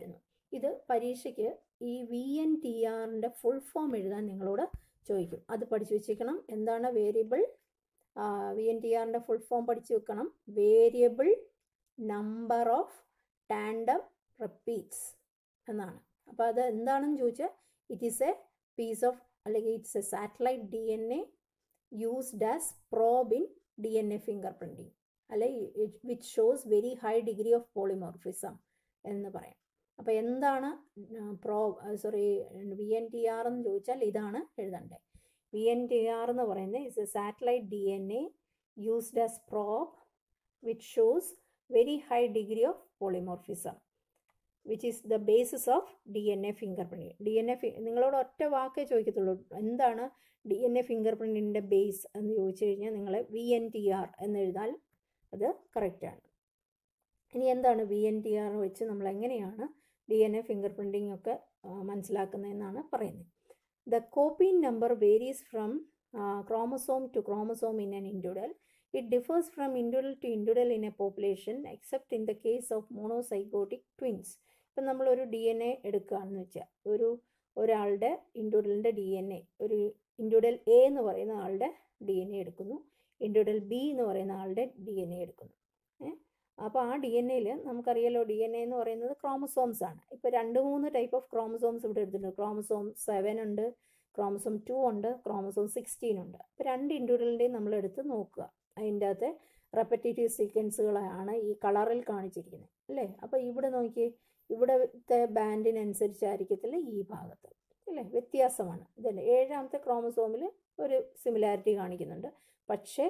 ഇത് പരീക്ഷയ്ക്ക് ഈ വി എൻ ടി ആറിൻ്റെ ഫുൾ ഫോം എഴുതാൻ നിങ്ങളോട് ചോദിക്കും അത് പഠിച്ചു വെച്ചേക്കണം എന്താണ് വേരിയബിൾ വി എൻ ടി ആറിൻ്റെ ഫുൾ ഫോം പഠിച്ചു വെക്കണം variable number of tandem repeats എന്നാണ് അപ്പോൾ അത് എന്താണെന്ന് ചോദിച്ചാൽ it is a piece of അല്ലെങ്കിൽ it's a satellite D N A used as probe in D N A finger printing അല്ലെ which shows very high degree of polymorphism എന്ന് പറയാം അപ്പോൾ എന്താണ് pro sorry V N T R എന്ന് ചോദിച്ചാൽ ഇതാണ് എഴുതേണ്ടത് വി എൻ ടി ആർ എന്ന് പറയുന്നത് is a satellite D N A used as probe which shows very high degree of polymorphism which is the basis of D N A finger print D N A നിങ്ങളോട് ഒറ്റ വാക്കേ ചോദിക്കത്തുള്ളൂ എന്താണ് D N A finger പ്രിൻറ്റിൻ്റെ base എന്ന് ചോദിച്ചു കഴിഞ്ഞാൽ നിങ്ങൾ വി എൻ ടി ആർ എന്ന് എഴുതാൽ അത് കറക്റ്റാണ് ഇനി എന്താണ് വി എൻ ടി ആർ വെച്ച് നമ്മൾ എങ്ങനെയാണ് D N A finger printing ഒക്കെ മനസ്സിലാക്കുന്നതെന്നാണ് പറയുന്നത് the copy number varies from chromosome to chromosome in an individual it differs from individual to individual in a population except in the case of monozygotic twins ഇപ്പം നമ്മളൊരു D N A എടുക്കുകയാണെന്ന് വെച്ചാൽ ഒരു ഒരാളുടെ ഇൻഡിവിഡലിൻ്റെ ഡി എൻ എ ഒരു individual A എന്ന് പറയുന്ന ആളുടെ ഡി എൻ എ എടുക്കുന്നു ഇൻഡിവിഡൽ ബി എന്ന് പറയുന്ന ആളുടെ ഡി എൻ എ എടുക്കുന്നു അപ്പോൾ ആ ഡി എൻ എയിൽ നമുക്കറിയാലോ ഡി എൻ എ എന്ന് പറയുന്നത് ക്രോമസോംസ് ആണ് ഇപ്പോൾ രണ്ട് മൂന്ന് ടൈപ്പ് ഓഫ് ക്രോമസോംസ് ഇവിടെ എടുത്തിട്ടുണ്ട് ക്രോമസോം സെവൻ ഉണ്ട് ക്രോമസോം ടു ഉണ്ട് ക്രോമസോം സിക്സ്റ്റീൻ ഉണ്ട് അപ്പോൾ രണ്ട് ഇൻഡിവിഡലിൻ്റെയും നമ്മൾ എടുത്ത് നോക്കുക അതിൻ്റെ അകത്തെ റെപ്പറ്റേറ്റീവ് സീക്വൻസുകളാണ് ഈ കളറിൽ കാണിച്ചിരിക്കുന്നത് അല്ലേ അപ്പോൾ ഇവിടെ നോക്കി ഇവിടുത്തെ ബാൻഡിനനുസരിച്ചായിരിക്കത്തില്ല ഈ ഭാഗത്ത് അല്ലേ വ്യത്യാസമാണ് ഇതല്ലേ ഏഴാമത്തെ ക്രോമസോമിൽ ഒരു സിമിലാരിറ്റി കാണിക്കുന്നുണ്ട് പക്ഷേ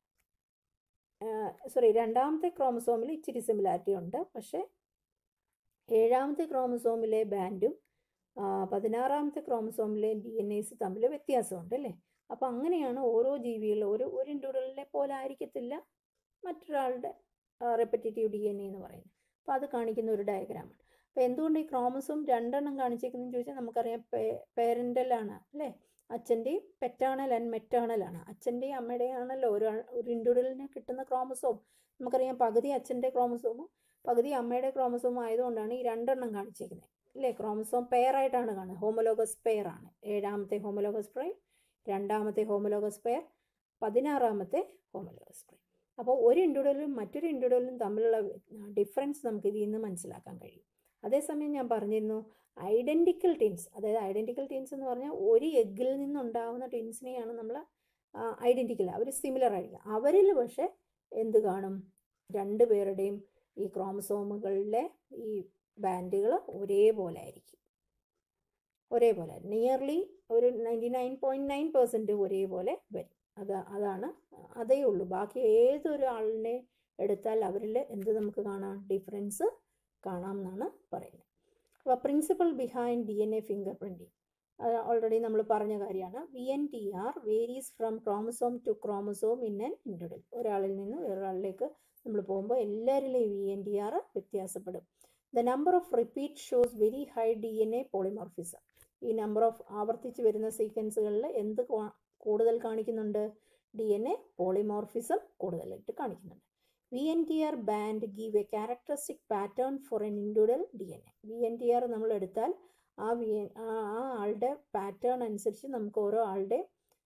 സോറി രണ്ടാമത്തെ ക്രോമസോമിൽ ഇച്ചിരി സിമിലാരിറ്റി ഉണ്ട് പക്ഷേ ഏഴാമത്തെ ക്രോമസോമിലെ ബാൻഡും പതിനാറാമത്തെ ക്രോമസോമിലെ ഡി എൻ എസ് തമ്മിൽ വ്യത്യാസമുണ്ട് അല്ലേ അപ്പോൾ അങ്ങനെയാണ് ഓരോ ജീവികളും ഒരു ഒരു ഇൻഡിവിഡലിനെ പോലെ ആയിരിക്കത്തില്ല മറ്റൊരാളുടെ റെപ്പറ്റേറ്റീവ് ഡി എൻ എ എന്ന് പറയുന്നത് അപ്പോൾ അത് കാണിക്കുന്ന ഒരു ഡയഗ്രാമാണ് അപ്പോൾ എന്തുകൊണ്ട് ഈ ക്രോമസോം രണ്ടെണ്ണം കാണിച്ചേക്കുന്നതെന്ന് ചോദിച്ചാൽ നമുക്കറിയാം പേ പേരൻ്റലാണ് അല്ലേ അച്ഛൻ്റെയും പെറ്റാണൽ ആൻഡ് മെറ്റാണലാണ് അച്ഛൻ്റെയും അമ്മയുടെയും ആണല്ലോ ഒരു ഒരു ഇൻഡിവിഡലിന് കിട്ടുന്ന ക്രോമസോം നമുക്കറിയാം പകുതി അച്ഛൻ്റെ ക്രോമസോമും പകുതി അമ്മയുടെ ക്രോമസോമും ആയതുകൊണ്ടാണ് ഈ രണ്ടെണ്ണം കാണിച്ചേക്കുന്നത് അല്ലേ ക്രോമസോം പെയറായിട്ടാണ് കാണുന്നത് ഹോമോലോഗസ് പെയർ ആണ് ഏഴാമത്തെ ഹോമോലോഗസ് പെയർ രണ്ടാമത്തെ ഹോമോലോഗസ് പെയർ പതിനാറാമത്തെ ഹോമോലോഗസ് പെയർ അപ്പോൾ ഒരു ഇൻഡിവിഡലും മറ്റൊരു ഇൻഡിവിഡലും തമ്മിലുള്ള ഡിഫറൻസ് നമുക്ക് ഇതിൽ നിന്ന് മനസ്സിലാക്കാൻ കഴിയും അതേസമയം ഞാൻ പറഞ്ഞിരുന്നു ഐഡൻറ്റിക്കൽ ടിൻസ് അതായത് ഐഡൻറ്റിക്കൽ ടിൻസ് എന്ന് പറഞ്ഞാൽ ഒരു എഗ്ഗിൽ നിന്നുണ്ടാവുന്ന ടിൻസിനെയാണ് നമ്മൾ ഐഡൻറ്റിക്കൽ അവർ സിമിലർ ആയിരിക്കും അവരിൽ പക്ഷേ എന്ത് കാണും രണ്ട് പേരുടെയും ഈ ക്രോമസോമുകളിലെ ഈ ബാൻഡുകൾ ഒരേപോലെ ആയിരിക്കും ഒരേപോലെ നിയർലി ഒരു ninety nine point nine percent ഒരേപോലെ വരും അത് അതാണ് അതേ ഉള്ളൂ ബാക്കി ഏതൊരു ആളിനെ എടുത്താൽ അവരിൽ എന്ത് നമുക്ക് കാണാം ഡിഫറൻസ് കാണാം എന്നാണ് പറയുന്നത് അപ്പോൾ principle behind D N A finger printing അത് ഓൾറെഡി നമ്മൾ പറഞ്ഞ കാര്യമാണ് V N T R varies from chromosome to chromosome in an individual ഒരാളിൽ നിന്ന് വേറൊരാളിലേക്ക് നമ്മൾ പോകുമ്പോൾ എല്ലാവരിലെയും വി എൻ ടി ആർ വ്യത്യാസപ്പെടും the number of repeat shows very high D N A polymorphism ഈ നമ്പർ ഓഫ് ആവർത്തിച്ച് വരുന്ന സീക്വൻസുകളിൽ എന്ത് കൂടുതൽ കാണിക്കുന്നുണ്ട് ഡി എൻ എ പോളിമോർഫിസം കൂടുതലായിട്ട് കാണിക്കുന്നുണ്ട് V N T R band give a characteristic pattern for an individual D N A V N T R നമ്മൾ എടുത്താൽ ആ വി ആ ആളുടെ പാറ്റേൺ അനുസരിച്ച് നമുക്ക് ഓരോ ആളുടെ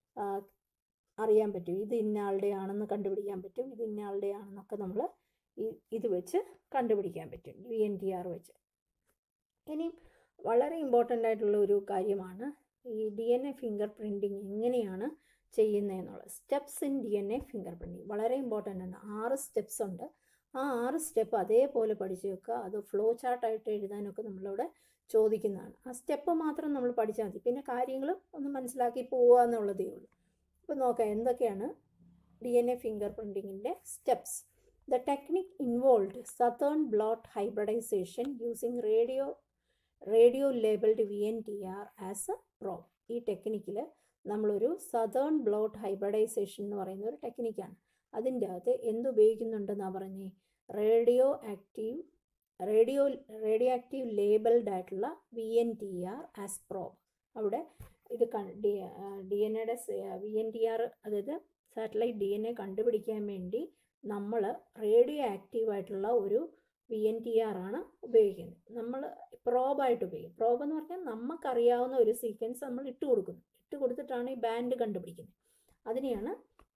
അറിയാൻ പറ്റും ഇത് ഇന്ന ആളുടെ ആണെന്ന് കണ്ടുപിടിക്കാൻ പറ്റും ഇത് ഇന്ന ആളുടെ ആണെന്നൊക്കെ നമ്മൾ ഇത് വെച്ച് കണ്ടുപിടിക്കാൻ പറ്റും വി എൻ ടി ആർ വെച്ച് ഇനി വളരെ ഇമ്പോർട്ടൻ്റ് ആയിട്ടുള്ള ഒരു കാര്യമാണ് ഈ D N A finger printing എങ്ങനെയാണ് ചെയ്യുന്നതെന്നുള്ളത് steps in D N A finger printing വളരെ ഇമ്പോർട്ടൻ്റ് ആണ് ആറ് സ്റ്റെപ്സ് ഉണ്ട് ആ ആറ് സ്റ്റെപ്പ് അതേപോലെ പഠിച്ചു വെക്കുക അത് ഫ്ലോ ചാർട്ടായിട്ട് എഴുതാനൊക്കെ നമ്മളവിടെ ചോദിക്കുന്നതാണ് ആ സ്റ്റെപ്പ് മാത്രം നമ്മൾ പഠിച്ചാൽ മതി പിന്നെ കാര്യങ്ങൾ ഒന്ന് മനസ്സിലാക്കി പോവുക എന്നുള്ളതേ ഉള്ളൂ ഇപ്പോൾ നോക്കാം എന്തൊക്കെയാണ് ഡി എൻ എ ഫിംഗർ പ്രിൻറ്റിങ്ങിൻ്റെ steps the technique involve southern blot hybridization using radio radio labelled V N T R as a pro ഈ ടെക്നിക്കിൽ നമ്മളൊരു സതേൺ ബ്ലോട്ട് ഹൈബ്രിഡൈസേഷൻ എന്ന് പറയുന്ന ഒരു ടെക്നിക്കാണ് അതിൻ്റെ അകത്ത് എന്തുപയോഗിക്കുന്നുണ്ടെന്നാണ് പറഞ്ഞേ radioactive radio radioactive labelled ആയിട്ടുള്ള V N T R as pro അവിടെ ഇത് ഡി ഡി എൻ എയുടെ വി എൻ ടി ആർ അതായത് സാറ്റലൈറ്റ് ഡി എൻ എ കണ്ടുപിടിക്കാൻ വേണ്ടി നമ്മൾ റേഡിയോ ആക്റ്റീവ് ആയിട്ടുള്ള ഒരു വി എൻ ടി ആർ ആണ് ഉപയോഗിക്കുന്നത് നമ്മൾ പ്രോബായിട്ട് ഉപയോഗിക്കും പ്രോബ് എന്ന് പറഞ്ഞാൽ നമുക്കറിയാവുന്ന ഒരു സീക്വൻസ് നമ്മൾ ഇട്ട് കൊടുക്കുന്നു ഇട്ട് കൊടുത്തിട്ടാണ് ഈ ബാൻഡ് കണ്ടുപിടിക്കുന്നത് അതിനെയാണ്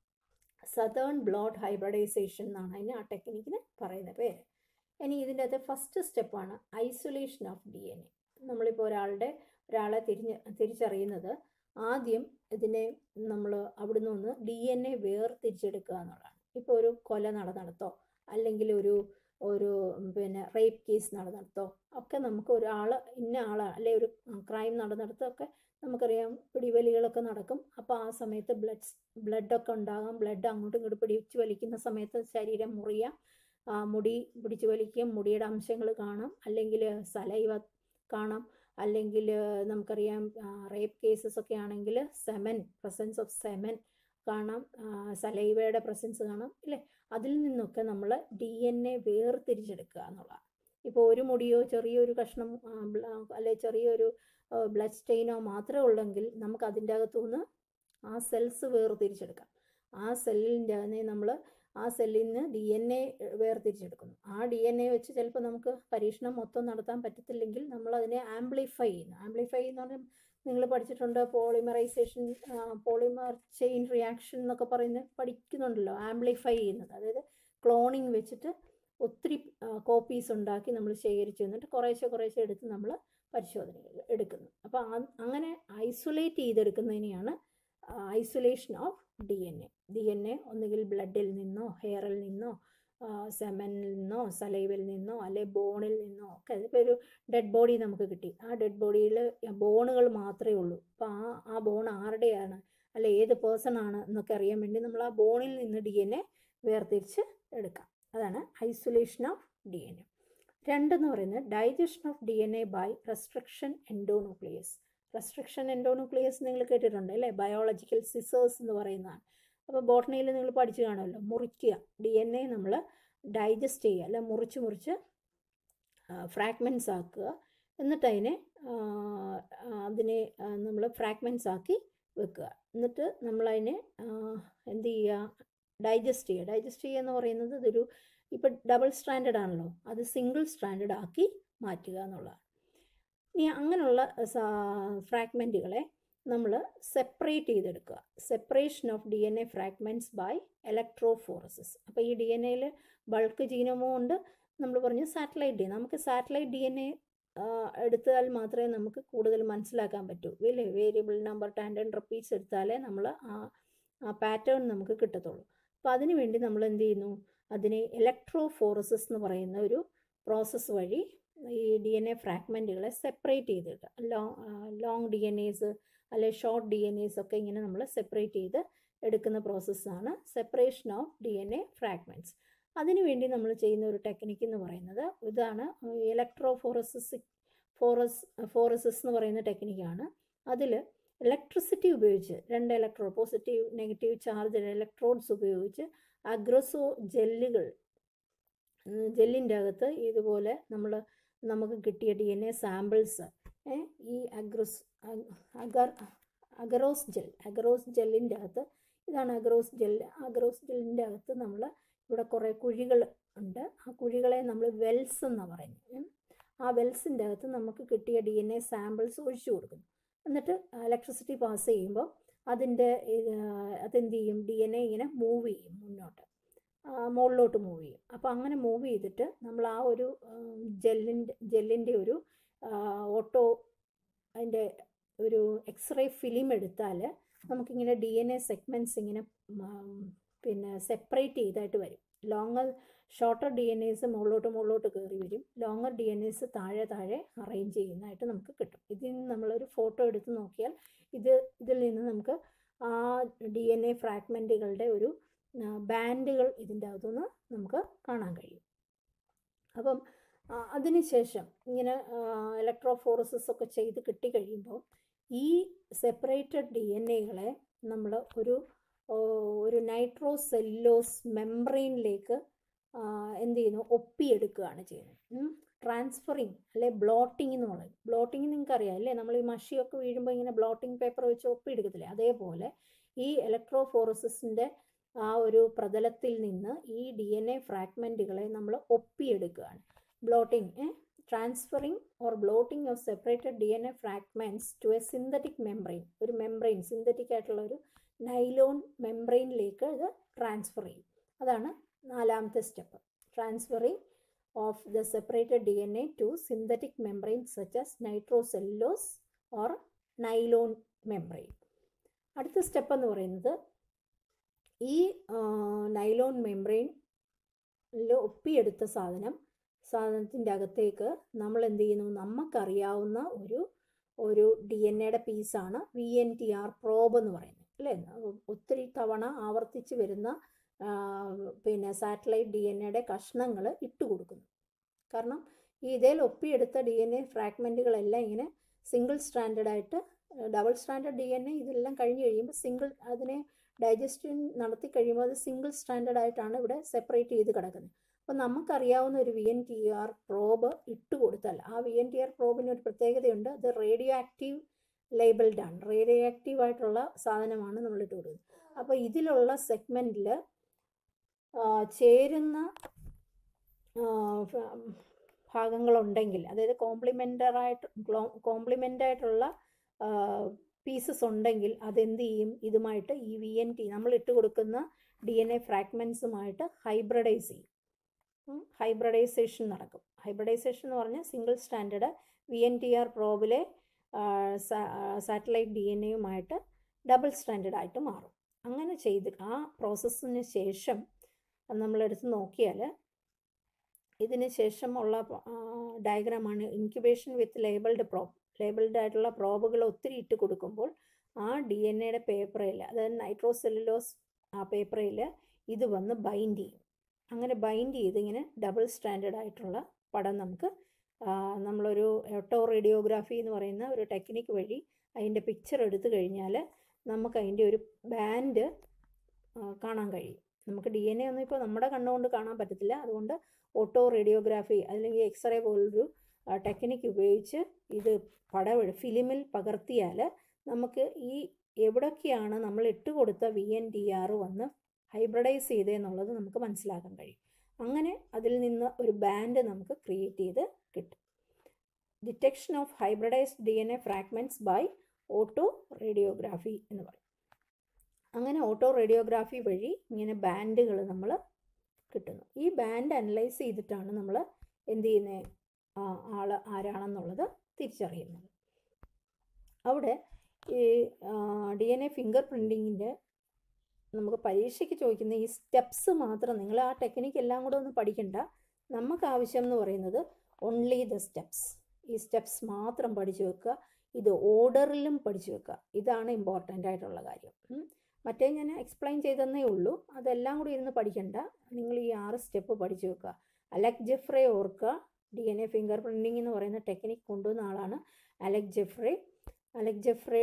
സതേൺ ബ്ലോഡ് ഹൈബ്രിഡൈസേഷൻ എന്നാണ് അതിന് ആ ടെക്നിക്കിന് പറയുന്ന പേര് ഇനി ഇതിൻ്റെ അകത്ത് ഫസ്റ്റ് സ്റ്റെപ്പാണ് isolation of D N A നമ്മളിപ്പോൾ ഒരാളുടെ ഒരാളെ തിരിഞ്ഞ് തിരിച്ചറിയുന്നത് ആദ്യം ഇതിനെ നമ്മൾ അവിടുന്ന് ഒന്ന് ഡി എൻ എ വേർതിരിച്ചെടുക്കുക എന്നുള്ളതാണ് ഇപ്പോൾ ഒരു കൊല നടന്നിടത്തോ അല്ലെങ്കിൽ ഒരു ഒരു പിന്നെ റേപ്പ് കേസ് നടന്നിടത്തോ ഒക്കെ നമുക്ക് ഒരാൾ ഇന്ന ആളാണ് അല്ലെ ഒരു ക്രൈം നടന്നിടത്തൊക്കെ നമുക്കറിയാം പിടിവലികളൊക്കെ നടക്കും അപ്പോൾ ആ സമയത്ത് ബ്ലഡ് ബ്ലഡൊക്കെ ഉണ്ടാകാം ബ്ലഡ് അങ്ങോട്ടും ഇങ്ങോട്ടും പിടിച്ച് വലിക്കുന്ന സമയത്ത് ശരീരം മുറിയാം മുടി പിടിച്ച് വലിക്കും മുടിയുടെ അംശങ്ങൾ കാണാം അല്ലെങ്കിൽ സലൈവ കാണാം അല്ലെങ്കിൽ നമുക്കറിയാം റേപ്പ് കേസസ് ഒക്കെ ആണെങ്കിൽ സെമൻ പ്രസൻസ് ഓഫ് സെമൻ കാണാം സലൈവയുടെ പ്രസൻസ് കാണാം ഇല്ലേ അതിൽ നിന്നൊക്കെ നമ്മൾ ഡി എൻ എ വേർതിരിച്ചെടുക്കുക എന്നുള്ളതാണ് ഇപ്പോൾ ഒരു മുടിയോ ചെറിയൊരു കഷ്ണം അല്ലെ ചെറിയൊരു ബ്ലഡ് സ്റ്റെയിനോ മാത്രമേ ഉള്ളെങ്കിൽ നമുക്ക് അതിൻ്റെ അകത്തുനിന്ന് ആ സെൽസ് വേർതിരിച്ചെടുക്കാം ആ സെല്ലിൻ്റെ അതിനെ നമ്മൾ ആ സെല്ലിൽ നിന്ന് ഡി എൻ എ വേർതിരിച്ചെടുക്കുന്നു ആ ഡി എൻ എ വെച്ച് ചിലപ്പോൾ നമുക്ക് പരീക്ഷണം മൊത്തം നടത്താൻ പറ്റത്തില്ലെങ്കിൽ നമ്മൾ അതിനെ ആംപ്ലിഫൈ ചെയ്യുന്നു ആംപ്ലിഫൈ എന്ന് പറഞ്ഞാൽ നിങ്ങൾ പഠിച്ചിട്ടുണ്ട് പോളിമറൈസേഷൻ പോളിമർ ചെയിൻ റിയാക്ഷൻ എന്നൊക്കെ പറയുന്നത് പഠിക്കുന്നുണ്ടല്ലോ ആംപ്ലിഫൈ ചെയ്യുന്നത് അതായത് ക്ലോണിങ് വെച്ചിട്ട് ഒത്തിരി കോപ്പീസ് ഉണ്ടാക്കി നമ്മൾ ശേഖരിച്ചു എന്നിട്ട് കുറേശ്ശെ കുറേശ്ശെ എടുത്ത് നമ്മൾ പരിശോധനകൾ എടുക്കുന്നു അപ്പോൾ അങ്ങനെ ഐസൊലേറ്റ് ചെയ്തെടുക്കുന്നതിനെയാണ് isolation of D N A D N A ഒന്നുകിൽ ബ്ലഡിൽ നിന്നോ ഹെയറിൽ നിന്നോ സെമനിൽ നിന്നോ സലൈവിൽ നിന്നോ അല്ലെ ബോണിൽ നിന്നോ ഒക്കെ ഇപ്പോൾ ഒരു ഡെഡ് ബോഡി നമുക്ക് കിട്ടി ആ ഡെഡ് ബോഡിയിൽ ബോണുകൾ മാത്രമേ ഉള്ളൂ അപ്പോൾ ആ ആ ബോൺ ആരുടെയാണ് അല്ലെ ഏത് പേഴ്സൺ ആണ് എന്നൊക്കെ അറിയാൻ വേണ്ടി നമ്മൾ ആ ബോണിൽ നിന്ന് ഡി എൻ എ വേർതിരിച്ച് എടുക്കാം അതാണ് isolation of D N A രണ്ടെന്ന് പറയുന്നത് digestion of D N A by restriction endonuclease restriction endonuclease നിങ്ങൾ കേട്ടിട്ടുണ്ട് അല്ലേ ബയോളജിക്കൽ സിസേഴ്സ് എന്ന് പറയുന്നതാണ് അപ്പോൾ ബോട്ടണിയിൽ നിങ്ങൾ പഠിച്ചു കാണുമല്ലോ മുറിക്കുക ഡി എൻ എ നമ്മൾ ഡൈജസ്റ്റ് ചെയ്യുക അല്ല മുറിച്ച് മുറിച്ച് ഫ്രാഗ്മെൻറ്റ്സ് ആക്കുക എന്നിട്ട് അതിനെ അതിനെ നമ്മൾ ഫ്രാഗ്മെൻറ്റ്സ് ആക്കി വെക്കുക എന്നിട്ട് നമ്മളതിനെ എന്ത് ചെയ്യുക ഡൈജസ്റ്റ് ചെയ്യുക ഡൈജസ്റ്റ് ചെയ്യുക എന്ന് പറയുന്നത് ഇതൊരു ഇപ്പം ഡബിൾ സ്റ്റാൻഡേർഡ് ആണല്ലോ അത് സിംഗിൾ സ്റ്റാൻഡേർഡ് ആക്കി മാറ്റുക എന്നുള്ളതാണ് ഇനി അങ്ങനെയുള്ള ഫ്രാഗ്മെൻറ്റുകളെ നമ്മൾ സെപ്പറേറ്റ് ചെയ്തെടുക്കുക separation of D N A fragments by electrophoresis അപ്പോൾ ഈ ഡി എൻ എയിൽ ബൾക്ക് ജീനോമോ ഉണ്ട് നമ്മൾ പറഞ്ഞു സാറ്റലൈറ്റ് ഡി നമുക്ക് സാറ്റലൈറ്റ് ഡി എൻ എ എടുത്താൽ മാത്രമേ നമുക്ക് കൂടുതൽ മനസ്സിലാക്കാൻ പറ്റൂ ഇല്ലേ വേരിയബിൾ നമ്പർ ടാൻഡൻ റിപ്പീറ്റ്സ് എടുത്താലേ നമ്മൾ ആ ആ പാറ്റേൺ നമുക്ക് കിട്ടത്തുള്ളൂ അപ്പോൾ അതിനു വേണ്ടി നമ്മൾ എന്ത് ചെയ്യുന്നു അതിനെ ഇലക്ട്രോഫോറസിസ് എന്ന് പറയുന്ന ഒരു പ്രോസസ്സ് വഴി ഈ ഡി എൻ എ ഫ്രാഗ്മെൻറ്റുകളെ സെപ്പറേറ്റ് ചെയ്തിട്ട് long long D N S അല്ലെ ഷോർട്ട് ഡി എൻ എസ് ഒക്കെ ഇങ്ങനെ നമ്മൾ സെപ്പറേറ്റ് ചെയ്ത് എടുക്കുന്ന പ്രോസസ്സാണ് separation of D N A fragments അതിനുവേണ്ടി നമ്മൾ ചെയ്യുന്ന ഒരു ടെക്നിക്ക് എന്ന് പറയുന്നത് ഇതാണ് ഇലക്ട്രോഫോറസിസ് ഫോറസ് ഫോറസിസ് എന്ന് പറയുന്ന ടെക്നിക്കാണ് അതിൽ ഇലക്ട്രിസിറ്റി ഉപയോഗിച്ച് രണ്ട് electro positive negative charge electrodes ഉപയോഗിച്ച് അഗ്രസോ ജെല്ലുകൾ ജെല്ലിൻ്റെ അകത്ത് ഇതുപോലെ നമ്മൾ നമുക്ക് കിട്ടിയ ഡി എൻ എ സാമ്പിൾസ് ഈ agarose agar agarose gel agarose ജെല്ലിൻ്റെ അകത്ത് ഇതാണ് അഗറോസ് ജെൽ അഗറോസ് ജെല്ലിൻ്റെ അകത്ത് നമ്മൾ ഇവിടെ കുറേ കുഴികൾ ഉണ്ട് ആ കുഴികളെ നമ്മൾ വെൽസ് എന്നാണ് പറയുന്നത് ആ വെൽസിൻ്റെ അകത്ത് നമുക്ക് കിട്ടിയ ഡി എൻ എ സാമ്പിൾസ് ഒഴിച്ചു കൊടുക്കുന്നു എന്നിട്ട് ഇലക്ട്രിസിറ്റി പാസ് ചെയ്യുമ്പോൾ അതിൻ്റെ അതെന്ത് ചെയ്യും ഡി എൻ എ ഇങ്ങനെ മൂവ് ചെയ്യും മുന്നോട്ട് മുകളിലോട്ട് മൂവ് ചെയ്യും അപ്പോൾ അങ്ങനെ മൂവ് ചെയ്തിട്ട് നമ്മൾ ആ ഒരു ജെല്ലിൻ്റെ ജെല്ലിൻ്റെ ഒരു ഓട്ടോ അതിൻ്റെ ഒരു എക്സ്റേ ഫിലിം എടുത്താൽ നമുക്കിങ്ങനെ ഡി എൻ എ സെഗ്മെൻറ്റ്സ് ഇങ്ങനെ പിന്നെ സെപ്പറേറ്റ് ചെയ്തായിട്ട് വരും longer shorter D N S മുകളിലോട്ട് മുകളിലോട്ട് കയറി വരും ലോങ്ങർ ഡി എൻ എസ് താഴെ താഴെ അറേഞ്ച് ചെയ്യുന്നതായിട്ട് നമുക്ക് കിട്ടും ഇതിൽ നിന്ന് നമ്മളൊരു ഫോട്ടോ എടുത്ത് നോക്കിയാൽ ഇത് ഇതിൽ നിന്ന് നമുക്ക് ആ ഡി എൻ എ ഫ്രാഗ്മെൻറ്റുകളുടെ ഒരു ബാൻഡുകൾ ഇതിൻ്റെ അകത്തുനിന്ന് നമുക്ക് കാണാൻ കഴിയും അപ്പം അതിനുശേഷം ഇങ്ങനെ ഇലക്ട്രോഫോറസിസ് ഒക്കെ ചെയ്ത് കിട്ടിക്കഴിയുമ്പോൾ ഈ സെപ്പറേറ്റഡ് ഡി എൻ എകളെ നമ്മൾ ഒരു ഒരു നൈട്രോസെല്ലോസ് മെംബ്രെയിനിലേക്ക് എന്ത് ചെയ്യുന്നു ഒപ്പിയെടുക്കുകയാണ് ചെയ്യുന്നത് ട്രാൻസ്ഫറിങ് അല്ലെ ബ്ലോട്ടിംഗ് എന്ന് പറയും ബ്ലോട്ടിംഗ് നിങ്ങൾക്ക് അറിയാം അല്ലേ നമ്മൾ ഈ മഷിയൊക്കെ വീഴുമ്പോൾ ഇങ്ങനെ ബ്ലോട്ടിംഗ് പേപ്പർ വെച്ച് ഒപ്പിയെടുക്കത്തില്ലേ അതേപോലെ ഈ ഇലക്ട്രോഫോറസിസിൻ്റെ ആ ഒരു പ്രതലത്തിൽ നിന്ന് ഈ ഡി എൻ എ ഫ്രാഗ്മെൻറ്റുകളെ നമ്മൾ ഒപ്പിയെടുക്കുകയാണ് blotting transferring or blotting of separated D N A fragments to a synthetic membrane ഒരു മെംബ്രെയിൻ സിന്തറ്റിക് ആയിട്ടുള്ള ഒരു നൈലോൺ മെംബ്രെയിനിലേക്ക് ഇത് ട്രാൻസ്ഫർ ചെയ്യും അതാണ് നാലാമത്തെ step transferring of the separated D N A to synthetic membrane such as nitrocellulose or nylon membrane അടുത്ത step എന്ന് പറയുന്നത് ഈ നൈലോൺ മെംബ്രെയിനിൽ ഒപ്പിയെടുത്ത സാധനം സാധനത്തിൻ്റെ അകത്തേക്ക് നമ്മൾ എന്ത് ചെയ്യുന്നു നമുക്കറിയാവുന്ന ഒരു ഒരു ഡി എൻ എയുടെ പീസാണ് V N T R probe എന്ന് പറയുന്നത് അല്ലേ ഒത്തിരി തവണ ആവർത്തിച്ച് വരുന്ന പിന്നെ സാറ്റലൈറ്റ് ഡി എൻ എയുടെ കഷ്ണങ്ങൾ ഇട്ട് കൊടുക്കുന്നു കാരണം ഈ ഇതേൽ ഒപ്പിയെടുത്ത ഡി എൻ എ ഫ്രാഗ്മെൻറ്റുകളെല്ലാം ഇങ്ങനെ സിംഗിൾ സ്റ്റാൻഡേർഡ് ആയിട്ട് double standard D N A ഇതെല്ലാം കഴിഞ്ഞ് കഴിയുമ്പോൾ സിംഗിൾ അതിനെ ഡൈജസ്റ്റൻ നടത്തി കഴിയുമ്പോൾ അത് സിംഗിൾ സ്റ്റാൻഡേർഡ് ആയിട്ടാണ് ഇവിടെ സെപ്പറേറ്റ് ചെയ്ത് കിടക്കുന്നത് അപ്പോൾ നമുക്കറിയാവുന്ന ഒരു V N T R probe ഇട്ട് കൊടുത്താൽ ആ വി എൻ ടി ആർ പ്രോബിന് ഒരു പ്രത്യേകതയുണ്ട് അത് റേഡിയോ ആക്റ്റീവ് ലേബിൾഡ് ആണ് റേഡിയോ ആക്റ്റീവ് ആയിട്ടുള്ള സാധനമാണ് നമ്മൾ ഇട്ട് കൊടുക്കുന്നത് അപ്പോൾ ഇതിലുള്ള സെഗ്മെൻറ്റിൽ ചേരുന്ന ഭാഗങ്ങളുണ്ടെങ്കിൽ അതായത് കോംപ്ലിമെൻ്ററായിട്ട് കോംപ്ലിമെൻ്റ് ആയിട്ടുള്ള പീസസ് ഉണ്ടെങ്കിൽ അതെന്ത് ചെയ്യും ഇതുമായിട്ട് ഈ വി എൻ ടി നമ്മൾ ഇട്ട് കൊടുക്കുന്ന ഡി എൻ എ ഫ്രാഗ്മെൻസുമായിട്ട് ഹൈബ്രഡൈസ് ചെയ്യും ഹൈബ്രഡൈസേഷൻ നടക്കും ഹൈബ്രഡൈസേഷൻ എന്ന് പറഞ്ഞാൽ single standard V N T R പ്രോബിലെ സാറ്റലൈറ്റ് ഡി എൻ എയുമായിട്ട് ഡബിൾ സ്റ്റാൻഡേർഡ് ആയിട്ട് മാറും അങ്ങനെ ചെയ്ത് ആ പ്രോസസ്സിന് ശേഷം നമ്മളെടുത്ത് നോക്കിയാൽ ഇതിന് ശേഷമുള്ള ഡയഗ്രാമാണ് incubation with labelled probe labelled ആയിട്ടുള്ള പ്രോബുകൾ ഒത്തിരി ഇട്ട് കൊടുക്കുമ്പോൾ ആ ഡി എൻ എയുടെ പേപ്പറിൽ അതായത് നൈട്രോസെല്ലുലോസ് ആ പേപ്പറിൽ ഇത് വന്ന് ബൈൻഡ് ചെയ്യും അങ്ങനെ ബൈൻഡ് ചെയ്ത് ഇങ്ങനെ ഡബിൾ സ്റ്റാൻഡേർഡ് ആയിട്ടുള്ള പടം നമുക്ക് നമ്മളൊരു ഓട്ടോ റേഡിയോഗ്രാഫി എന്ന് പറയുന്ന ഒരു ടെക്നിക്ക് വഴി അതിൻ്റെ പിക്ചർ എടുത്തു കഴിഞ്ഞാൽ നമുക്ക് അതിൻ്റെ ഒരു ബാൻഡ് കാണാൻ കഴിയും നമുക്ക് ഡി എൻ എ ഒന്നും ഇപ്പോൾ നമ്മുടെ കണ്ണുകൊണ്ട് കാണാൻ പറ്റത്തില്ല അതുകൊണ്ട് ഓട്ടോ റേഡിയോഗ്രാഫി അല്ലെങ്കിൽ എക്സ്റേ പോലൊരു ടെക്നിക്ക് ഉപയോഗിച്ച് ഇത് പടം ഫിലിമിൽ പകർത്തിയാൽ നമുക്ക് ഈ എവിടൊക്കെയാണ് നമ്മൾ ഇട്ട് കൊടുത്ത വി എൻ ടി ആർ വന്ന് ഹൈബ്രിഡൈസ് ചെയ്തതെന്നുള്ളത് നമുക്ക് മനസ്സിലാക്കാൻ കഴിയും അങ്ങനെ അതിൽ നിന്ന് ഒരു ബാൻഡ് നമുക്ക് ക്രിയേറ്റ് ചെയ്ത് കിട്ടും detection of hybridised D N A fragments by auto radiography എന്ന് പറയും അങ്ങനെ ഓട്ടോ റേഡിയോഗ്രാഫി വഴി ഇങ്ങനെ ബാൻഡുകൾ നമ്മൾ കിട്ടുന്നു ഈ ബാൻഡ് അനലൈസ് ചെയ്തിട്ടാണ് നമ്മൾ എന്ത് ചെയ്യുന്നത് ആൾ ആരാണെന്നുള്ളത് തിരിച്ചറിയുന്നത് അവിടെ ഈ ഡി എൻ എ ഫിംഗർ പ്രിൻറ്റിങ്ങിൻ്റെ നമുക്ക് പരീക്ഷയ്ക്ക് ചോദിക്കുന്ന ഈ സ്റ്റെപ്സ് മാത്രം നിങ്ങൾ ആ ടെക്നിക്ക് എല്ലാം കൂടെ ഒന്ന് പഠിക്കണ്ട നമുക്ക് ആവശ്യം എന്ന് പറയുന്നത് ഓൺലി ദ സ്റ്റെപ്സ് ഈ സ്റ്റെപ്സ് മാത്രം പഠിച്ചു വെക്കുക ഇത് ഓർഡറിലും പഠിച്ചു വെക്കുക ഇതാണ് ഇമ്പോർട്ടൻ്റ് ആയിട്ടുള്ള കാര്യം മറ്റേ ഞാൻ എക്സ്പ്ലെയിൻ ചെയ്തെന്നേ ഉള്ളൂ അതെല്ലാം കൂടി ഇരുന്ന് പഠിക്കണ്ട നിങ്ങൾ ഈ ആറ് സ്റ്റെപ്പ് പഠിച്ചു വെക്കുക അലക് ജെഫ്രെ ഓർക്കുക D N A finger printing എന്ന് പറയുന്ന ടെക്നിക്ക് കൊണ്ടുവന്ന ആളാണ് അലക് ജെഫ്രെ അലക് ജെഫ്രെ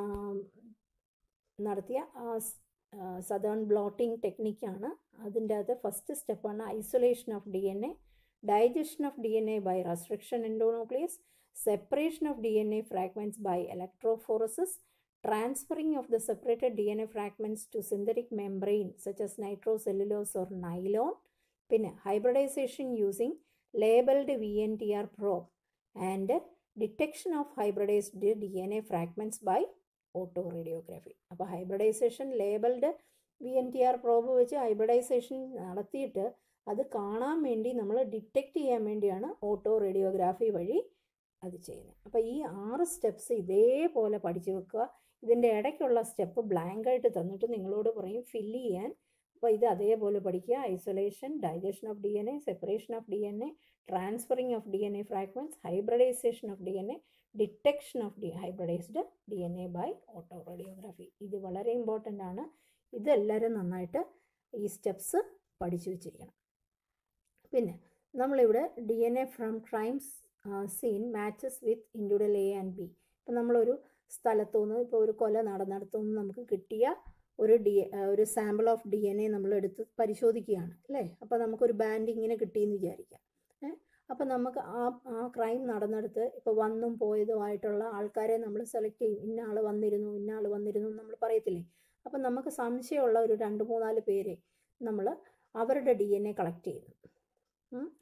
നടത്തിയ സദേൺ ബ്ലോട്ടിംഗ് ടെക്നിക്കാണ് അതിൻ്റെ അകത്ത് ഫസ്റ്റ് സ്റ്റെപ്പാണ് isolation of D N A digestion of D N A by restriction endonuclease separation of D N A fragments by electrophoresis transferring of the separated DNA fragments to synthetic membrane such as nitrocellulose or nylon, പിന്നെ hybridization using labeled VNTR probe and detection of hybridized DNA fragments by autoradiography അപ്പോൾ hybridisation labelled V N T R probe വെച്ച് hybridisation നടത്തിയിട്ട് അത് കാണാൻ വേണ്ടി നമ്മൾ detect ചെയ്യാൻ വേണ്ടിയാണ് ഓട്ടോ റേഡിയോഗ്രാഫി വഴി അത് ചെയ്യുന്നത് അപ്പോൾ ഈ ആറ് സ്റ്റെപ്സ് ഇതേപോലെ പഠിച്ചു വെക്കുക ഇതിൻ്റെ ഇടയ്ക്കുള്ള സ്റ്റെപ്പ് ബ്ലാങ്ക് ആയിട്ട് തന്നിട്ട് നിങ്ങളോട് പറയും ഫില്ല് ചെയ്യാൻ അപ്പോൾ ഇത് അതേപോലെ പഠിക്കുക isolation digestion of D N A separation of D N A transferring of D N A fragments hybridisation of D N A detection of the hybridised D N A by auto radiography ഇത് വളരെ important ആണ് ഇതെല്ലാവരും നന്നായിട്ട് ഈ steps പഠിച്ചു വെച്ചിരിക്കണം പിന്നെ നമ്മളിവിടെ D N A from crimes scene matches with individual A and B ഇപ്പം നമ്മളൊരു സ്ഥലത്തുനിന്ന് ഇപ്പോൾ ഒരു കൊല നടന്നിടത്തുനിന്ന് നമുക്ക് കിട്ടിയ ഒരു ഡി ഒരു sample of D N A നമ്മൾ എടുത്ത് പരിശോധിക്കുകയാണ് അല്ലേ അപ്പോൾ നമുക്കൊരു ബാൻഡ് ഇങ്ങനെ കിട്ടിയെന്ന് വിചാരിക്കാം ഏഹ് അപ്പോൾ നമുക്ക് ആ ആ ക്രൈം നടന്നെടുത്ത് ഇപ്പോൾ വന്നും പോയതുമായിട്ടുള്ള ആൾക്കാരെ നമ്മൾ സെലക്ട് ചെയ്യും ഇന്ന ആൾ വന്നിരുന്നു ഇന്ന ആൾ വന്നിരുന്നു നമ്മൾ പറയത്തില്ലേ അപ്പം നമുക്ക് സംശയമുള്ള ഒരു രണ്ട് മൂന്നാല് പേരെ നമ്മൾ അവരുടെ ഡി എൻ എ കളക്ട് ചെയ്യുന്നു അപ്പോൾ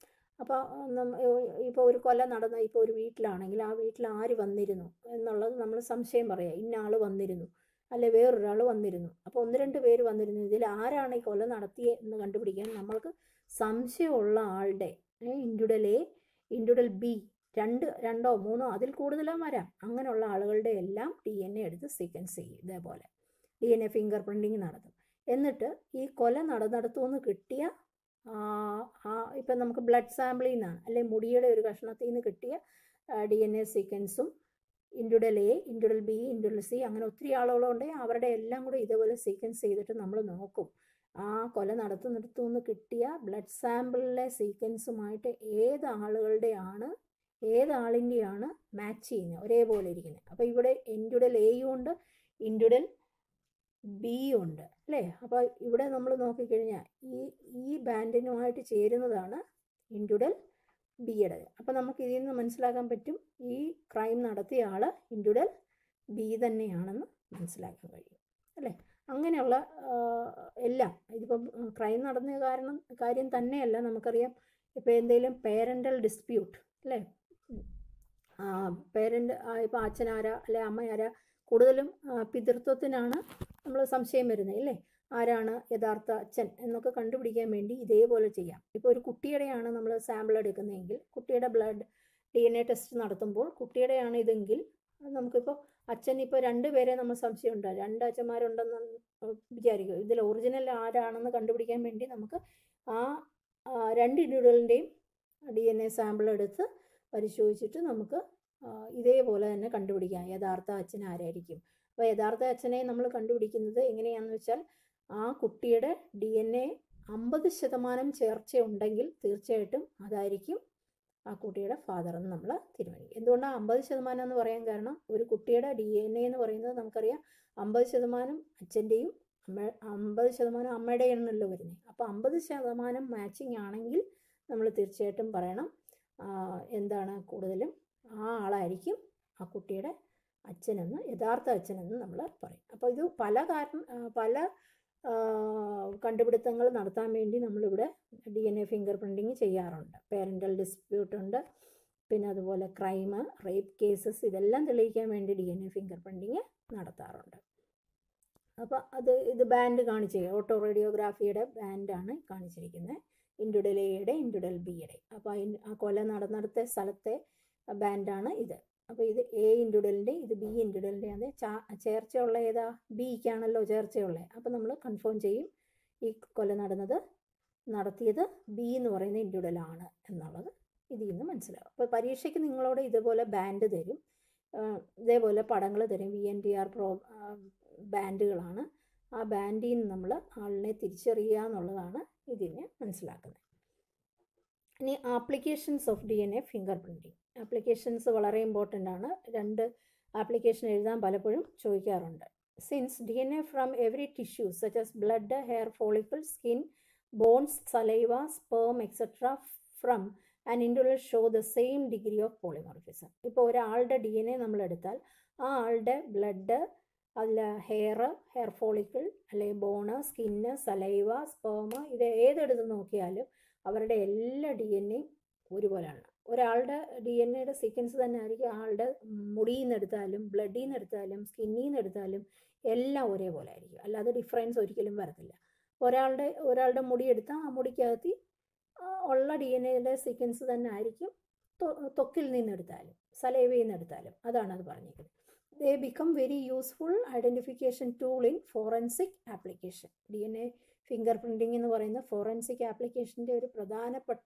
അപ്പോൾ ഇപ്പോൾ ഒരു കൊല നടന്ന ഇപ്പോൾ ഒരു വീട്ടിലാണെങ്കിൽ ആ വീട്ടിൽ ആര് വന്നിരുന്നു എന്നുള്ളത് നമ്മൾ സംശയം പറയാം ഇന്ന ആൾ വന്നിരുന്നു അല്ലെ വേറൊരാൾ വന്നിരുന്നു അപ്പോൾ ഒന്ന് രണ്ട് പേര് വന്നിരുന്നു ഇതിൽ ആരാണ് ഈ കൊല നടത്തിയത് എന്ന് കണ്ടുപിടിക്കാൻ നമ്മൾക്ക് സംശയമുള്ള ആളുടെ ഇൻഡുഡൽ എ ഇൻഡുഡൽ ബി രണ്ട് രണ്ടോ മൂന്നോ അതിൽ കൂടുതലോ വരാം അങ്ങനെയുള്ള ആളുകളുടെ എല്ലാം ഡി എൻ എ എടുത്ത് സീക്വൻസ് ചെയ്യും ഇതേപോലെ D N A finger printing നടത്തും എന്നിട്ട് ഈ കൊല നടന്നിടത്തുനിന്ന് കിട്ടിയ ഇപ്പം നമുക്ക് ബ്ലഡ് സാമ്പിളിൽ നിന്നാണ് അല്ലെങ്കിൽ മുടിയുടെ ഒരു കഷ്ണത്തിൽ നിന്ന് കിട്ടിയ ഡി എൻ എ സീക്വൻസും individual A individual B individual C അങ്ങനെ ഒത്തിരി ആളുകളുണ്ടെങ്കിൽ അവരുടെ എല്ലാം കൂടെ ഇതേപോലെ സീക്വൻസ് ചെയ്തിട്ട് നമ്മൾ നോക്കും ആ കൊല നടത്തുന്നിടത്തു നിന്ന് കിട്ടിയ ബ്ലഡ് സാമ്പിളിലെ സീക്വൻസുമായിട്ട് ഏത് ആളുകളുടെയാണ് ഏത് ആളിൻ്റെയാണ് മാച്ച് ചെയ്യുന്നത് ഒരേപോലെ ഇരിക്കുന്നത് അപ്പോൾ ഇവിടെ ഇൻഡുഡൽ എയും ഉണ്ട് ഇൻഡുഡൽ ബിയും ഉണ്ട് അല്ലേ അപ്പോൾ ഇവിടെ നമ്മൾ നോക്കിക്കഴിഞ്ഞാൽ ഈ ഈ ബാൻഡിനുമായിട്ട് ചേരുന്നതാണ് ഇൻഡുഡൽ ബിയുടെ അപ്പോൾ നമുക്ക് ഇതിൽ നിന്ന് മനസ്സിലാക്കാൻ പറ്റും ഈ ക്രൈം നടത്തിയ ആൾ ഇൻഡുഡൽ ബി തന്നെയാണെന്ന് മനസ്സിലാക്കാൻ കഴിയും അല്ലേ അങ്ങനെയുള്ള എല്ലാം ഇതിപ്പം ക്രൈം നടന്ന കാരണം കാര്യം തന്നെയല്ല നമുക്കറിയാം ഇപ്പോൾ എന്തെങ്കിലും പേരൻ്റൽ ഡിസ്പ്യൂട്ട് അല്ലേ പേരൻ്റ് ഇപ്പോൾ അച്ഛനാരാ അല്ലെ അമ്മയാരാ കൂടുതലും പിതൃത്വത്തിനാണ് നമ്മൾ സംശയം വരുന്നത് ഇല്ലേ ആരാണ് യഥാർത്ഥ അച്ഛൻ എന്നൊക്കെ കണ്ടുപിടിക്കാൻ വേണ്ടി ഇതേപോലെ ചെയ്യാം ഇപ്പോൾ ഒരു കുട്ടിയുടെയാണ് നമ്മൾ സാമ്പിൾ എടുക്കുന്നതെങ്കിൽ കുട്ടിയുടെ blood D N A test നടത്തുമ്പോൾ കുട്ടിയുടെയാണ് ഇതെങ്കിൽ നമുക്കിപ്പോൾ അച്ഛൻ ഇപ്പോൾ രണ്ട് പേരെ നമ്മൾ സംശയമുണ്ട് രണ്ട് അച്ഛന്മാരുണ്ടെന്ന് വിചാരിക്കും ഇതിൽ ഒറിജിനൽ ആരാണെന്ന് കണ്ടുപിടിക്കാൻ വേണ്ടി നമുക്ക് ആ രണ്ട് ഇൻഡിവിജ്വലിൻ്റെയും ഡി എൻ എ സാമ്പിൾ എടുത്ത് പരിശോധിച്ചിട്ട് നമുക്ക് ഇതേപോലെ തന്നെ കണ്ടുപിടിക്കാം യഥാർത്ഥ അച്ഛൻ ആരായിരിക്കും അപ്പോൾ യഥാർത്ഥ അച്ഛനെ നമ്മൾ കണ്ടുപിടിക്കുന്നത് എങ്ങനെയാണെന്ന് വെച്ചാൽ ആ കുട്ടിയുടെ ഡി എൻ എ അമ്പത് ശതമാനം ചേർച്ചയുണ്ടെങ്കിൽ തീർച്ചയായിട്ടും അതായിരിക്കും ആ കുട്ടിയുടെ ഫാദർ എന്ന് നമ്മൾ തീരുമാനിക്കും എന്തുകൊണ്ടാണ് അമ്പത് ശതമാനം എന്ന് പറയാൻ കാരണം ഒരു കുട്ടിയുടെ ഡി എൻ എ എന്ന് പറയുന്നത് നമുക്കറിയാം അമ്പത് ശതമാനം അച്ഛൻ്റെയും അമ്മ അമ്പത് ശതമാനം അമ്മയുടെയാണല്ലോ വരുന്നത് അപ്പോൾ അമ്പത് ശതമാനം മാച്ചിങ് ആണെങ്കിൽ നമ്മൾ തീർച്ചയായിട്ടും പറയണം എന്താണ് കൂടുതലും ആ ആളായിരിക്കും ആ കുട്ടിയുടെ അച്ഛനെന്ന് യഥാർത്ഥ അച്ഛനെന്ന് നമ്മൾ പറയും അപ്പോൾ ഇത് പല കാരണം പല കണ്ടുപിടുത്തങ്ങൾ നടത്താൻ വേണ്ടി നമ്മളിവിടെ D N A finger printing ചെയ്യാറുണ്ട് പേരൻ്റൽ ഡിസ്പ്യൂട്ട് ഉണ്ട് പിന്നെ അതുപോലെ ക്രൈം റേപ്പ് കേസസ് ഇതെല്ലാം തെളിയിക്കാൻ വേണ്ടി D N A finger printing നടത്താറുണ്ട് അപ്പോൾ അത് ഇത് ബാൻഡ് കാണിച്ച് ഓട്ടോ റേഡിയോഗ്രാഫിയുടെ ബാൻഡാണ് കാണിച്ചിരിക്കുന്നത് ഇൻഡുഡൽ എയുടെ ഇൻഡുഡൽ ബിയുടെ അപ്പോൾ ആ കൊല നടന്നിടത്തെ സ്ഥലത്തെ ബാൻഡാണ് ഇത് അപ്പോൾ ഇത് എ ഇൻഡുഡലിൻ്റെ ഇത് ബി ഇൻഡുഡലിൻ്റെ ആണ് ചാ ചേർച്ചയുള്ള ഏതാ ബിക്കാണല്ലോ ചേർച്ചയുള്ളത് അപ്പോൾ നമ്മൾ കൺഫേം ചെയ്യും ഈ കൊല നടന്നത് നടത്തിയത് ബി എന്ന് പറയുന്ന ഇൻഡുഡലാണ് എന്നുള്ളത് ഇതിൽ നിന്ന് മനസ്സിലാവും അപ്പോൾ പരീക്ഷയ്ക്ക് നിങ്ങളോട് ഇതുപോലെ ബാൻഡ് തരും ഇതേപോലെ പടങ്ങൾ തരും V N T R pro ബാൻഡുകളാണ് ആ ബാൻഡിൽ നിന്ന് നമ്മൾ ആളിനെ തിരിച്ചറിയുക എന്നുള്ളതാണ് ഇതിനെ മനസ്സിലാക്കുന്നത് ഇനി applications of D N A finger printing applications വളരെ ഇമ്പോർട്ടൻ്റ് ആണ് രണ്ട് ആപ്ലിക്കേഷൻ എഴുതാൻ പലപ്പോഴും ചോദിക്കാറുണ്ട് since D N A from every tissue such as blood hair follicle skin bones saliva sperm etcetera from and individual show the same degree of polymorphism ഇപ്പോൾ ഒരാളുടെ D N A നമ്മൾ എടുത്താൽ ആ ആളുടെ ബ്ലഡ് അതിൽ ഹെയർ ഹെയർ ഫോളിക്കിൾ അല്ലെങ്കിൽ bone skin saliva sperm ഇത് ഏതെടുത്ത് നോക്കിയാലും അവരുടെ എല്ലാ ഡി എൻ എയും ഒരുപോലെയാണ് ഒരാളുടെ ഡി എൻ എയുടെ സീക്വൻസ് തന്നെ ആയിരിക്കും ആളുടെ മുടിയിൽ നിന്ന് എടുത്താലും ബ്ലഡിൽ നിന്ന് എടുത്താലും സ്കിന്നിൽ നിന്ന് എടുത്താലും എല്ലാം ഒരേപോലെ ആയിരിക്കും അല്ലാതെ ഡിഫറൻസ് ഒരിക്കലും വരത്തില്ല ഒരാളുടെ ഒരാളുടെ മുടി എടുത്താൽ ആ മുടിക്കകത്ത് ഉള്ള ഡി എൻ എയുടെ സീക്വൻസ് തന്നെ ആയിരിക്കും ത്വക്കിൽ നിന്ന് എടുത്താലും സലൈവയിൽ നിന്ന് എടുത്താലും അതാണ് അത് പറഞ്ഞിരിക്കുന്നത് they become very useful identification tool in forensic application D N A finger printing എന്ന് പറയുന്ന ഫോറൻസിക് ആപ്ലിക്കേഷൻ്റെ ഒരു പ്രധാനപ്പെട്ട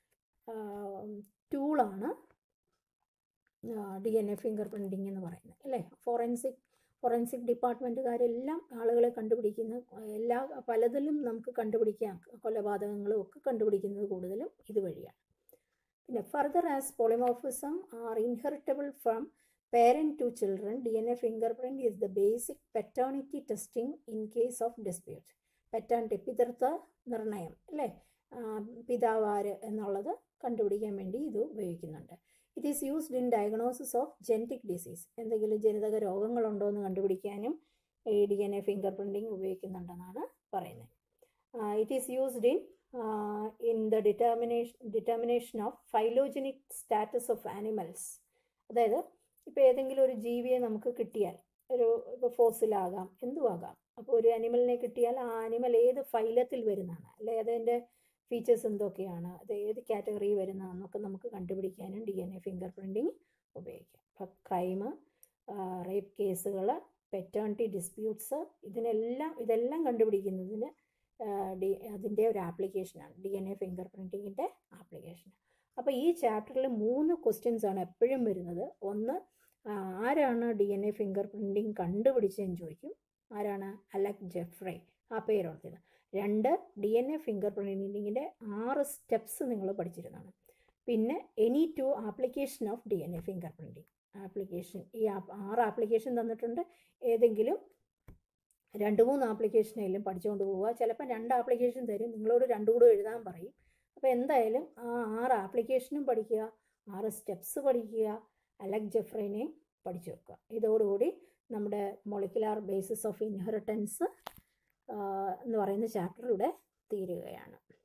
ടൂളാണ് D N A finger printing എന്ന് പറയുന്നത് അല്ലേ ഫോറൻസിക് ഫോറൻസിക് ഡിപ്പാർട്ട്മെൻറ്റുകാരെല്ലാം ആളുകളെ കണ്ടുപിടിക്കുന്ന എല്ലാ പലതിലും നമുക്ക് കണ്ടുപിടിക്കാം കൊലപാതകങ്ങളും ഒക്കെ കണ്ടുപിടിക്കുന്നത് കൂടുതലും ഇതുവഴിയാണ് പിന്നെ further as polymorphism are inheritable from parent to children, DNA fingerprint is the basic paternity testing in case of dispute. പറ്റാണ്ട് പിതൃത്വ നിർണയം അല്ലേ പിതാവാര് എന്നുള്ളത് കണ്ടുപിടിക്കാൻ വേണ്ടി ഇത് ഉപയോഗിക്കുന്നുണ്ട് it is used in diagnosis of genetic disease എന്തെങ്കിലും ജനിതക രോഗങ്ങളുണ്ടോ എന്ന് കണ്ടുപിടിക്കാനും ഈ D N A finger printing ഉപയോഗിക്കുന്നുണ്ടെന്നാണ് പറയുന്നത് it is used in in the determination determination of phylogenic status of animals അതായത് ഇപ്പോൾ ഏതെങ്കിലും ഒരു ജീവിയെ നമുക്ക് കിട്ടിയാൽ ഒരു ഇപ്പോൾ ഫോസിലാകാം എന്തുമാകാം അപ്പോൾ ഒരു അനിമലിനെ കിട്ടിയാൽ ആ അനിമൽ ഏത് ഫൈലത്തിൽ വരുന്നതാണ് അല്ലെ അതിൻ്റെ ഫീച്ചേഴ്സ് എന്തൊക്കെയാണ് അത് ഏത് കാറ്റഗറി വരുന്നതെന്നൊക്കെ നമുക്ക് കണ്ടുപിടിക്കാനും D N A finger printing ഉപയോഗിക്കാം അപ്പോൾ ക്രൈം റേപ്പ് കേസുകൾ പെറ്റേണിറ്റി ഡിസ്പ്യൂട്ട്സ് ഇതിനെല്ലാം ഇതെല്ലാം കണ്ടുപിടിക്കുന്നതിന് ഡി അതിൻ്റെ ഒരു ആപ്ലിക്കേഷനാണ് ഡി എൻ എ ഫിംഗർ പ്രിൻറ്റിങ്ങിൻ്റെ ആപ്ലിക്കേഷൻ അപ്പോൾ ഈ ചാപ്റ്ററിൽ മൂന്ന് ക്വസ്റ്റ്യൻസ് ആണ് എപ്പോഴും വരുന്നത് ഒന്ന് ആരാണ് D N A finger printing കണ്ടുപിടിച്ചതെന്ന് ചോദിക്കും ആരാണ് അലക് ജെഫ്രെ ആ പേരോർത്തത് രണ്ട് ഡി എൻ എ ഫിംഗർ പ്രിൻറ്റിങ്ങിൻ്റെ ആറ് സ്റ്റെപ്സ് നിങ്ങൾ പഠിച്ചിരുന്നതാണ് പിന്നെ any two application of D N A finger printing application ഈ ആറ് ആപ്ലിക്കേഷൻ തന്നിട്ടുണ്ട് ഏതെങ്കിലും രണ്ട് മൂന്ന് ആപ്ലിക്കേഷനെങ്കിലും പഠിച്ചുകൊണ്ട് പോവുക ചിലപ്പോൾ രണ്ട് ആപ്ലിക്കേഷൻ തരും നിങ്ങളോട് രണ്ടും കൂടെ എഴുതാൻ പറയും അപ്പോൾ എന്തായാലും ആ ആറ് ആപ്ലിക്കേഷനും പഠിക്കുക ആറ് സ്റ്റെപ്സ് പഠിക്കുക അലക് ജെഫ്രൈനെ പഠിച്ചു വെക്കുക ഇതോടുകൂടി നമ്മുടെ മൊളിക്കുലാർ ബേസിസ് ഓഫ് ഇൻഹെറിറ്റൻസ് എന്ന് പറയുന്ന ചാപ്റ്റർ ഇവിടെ തീരുകയാണ്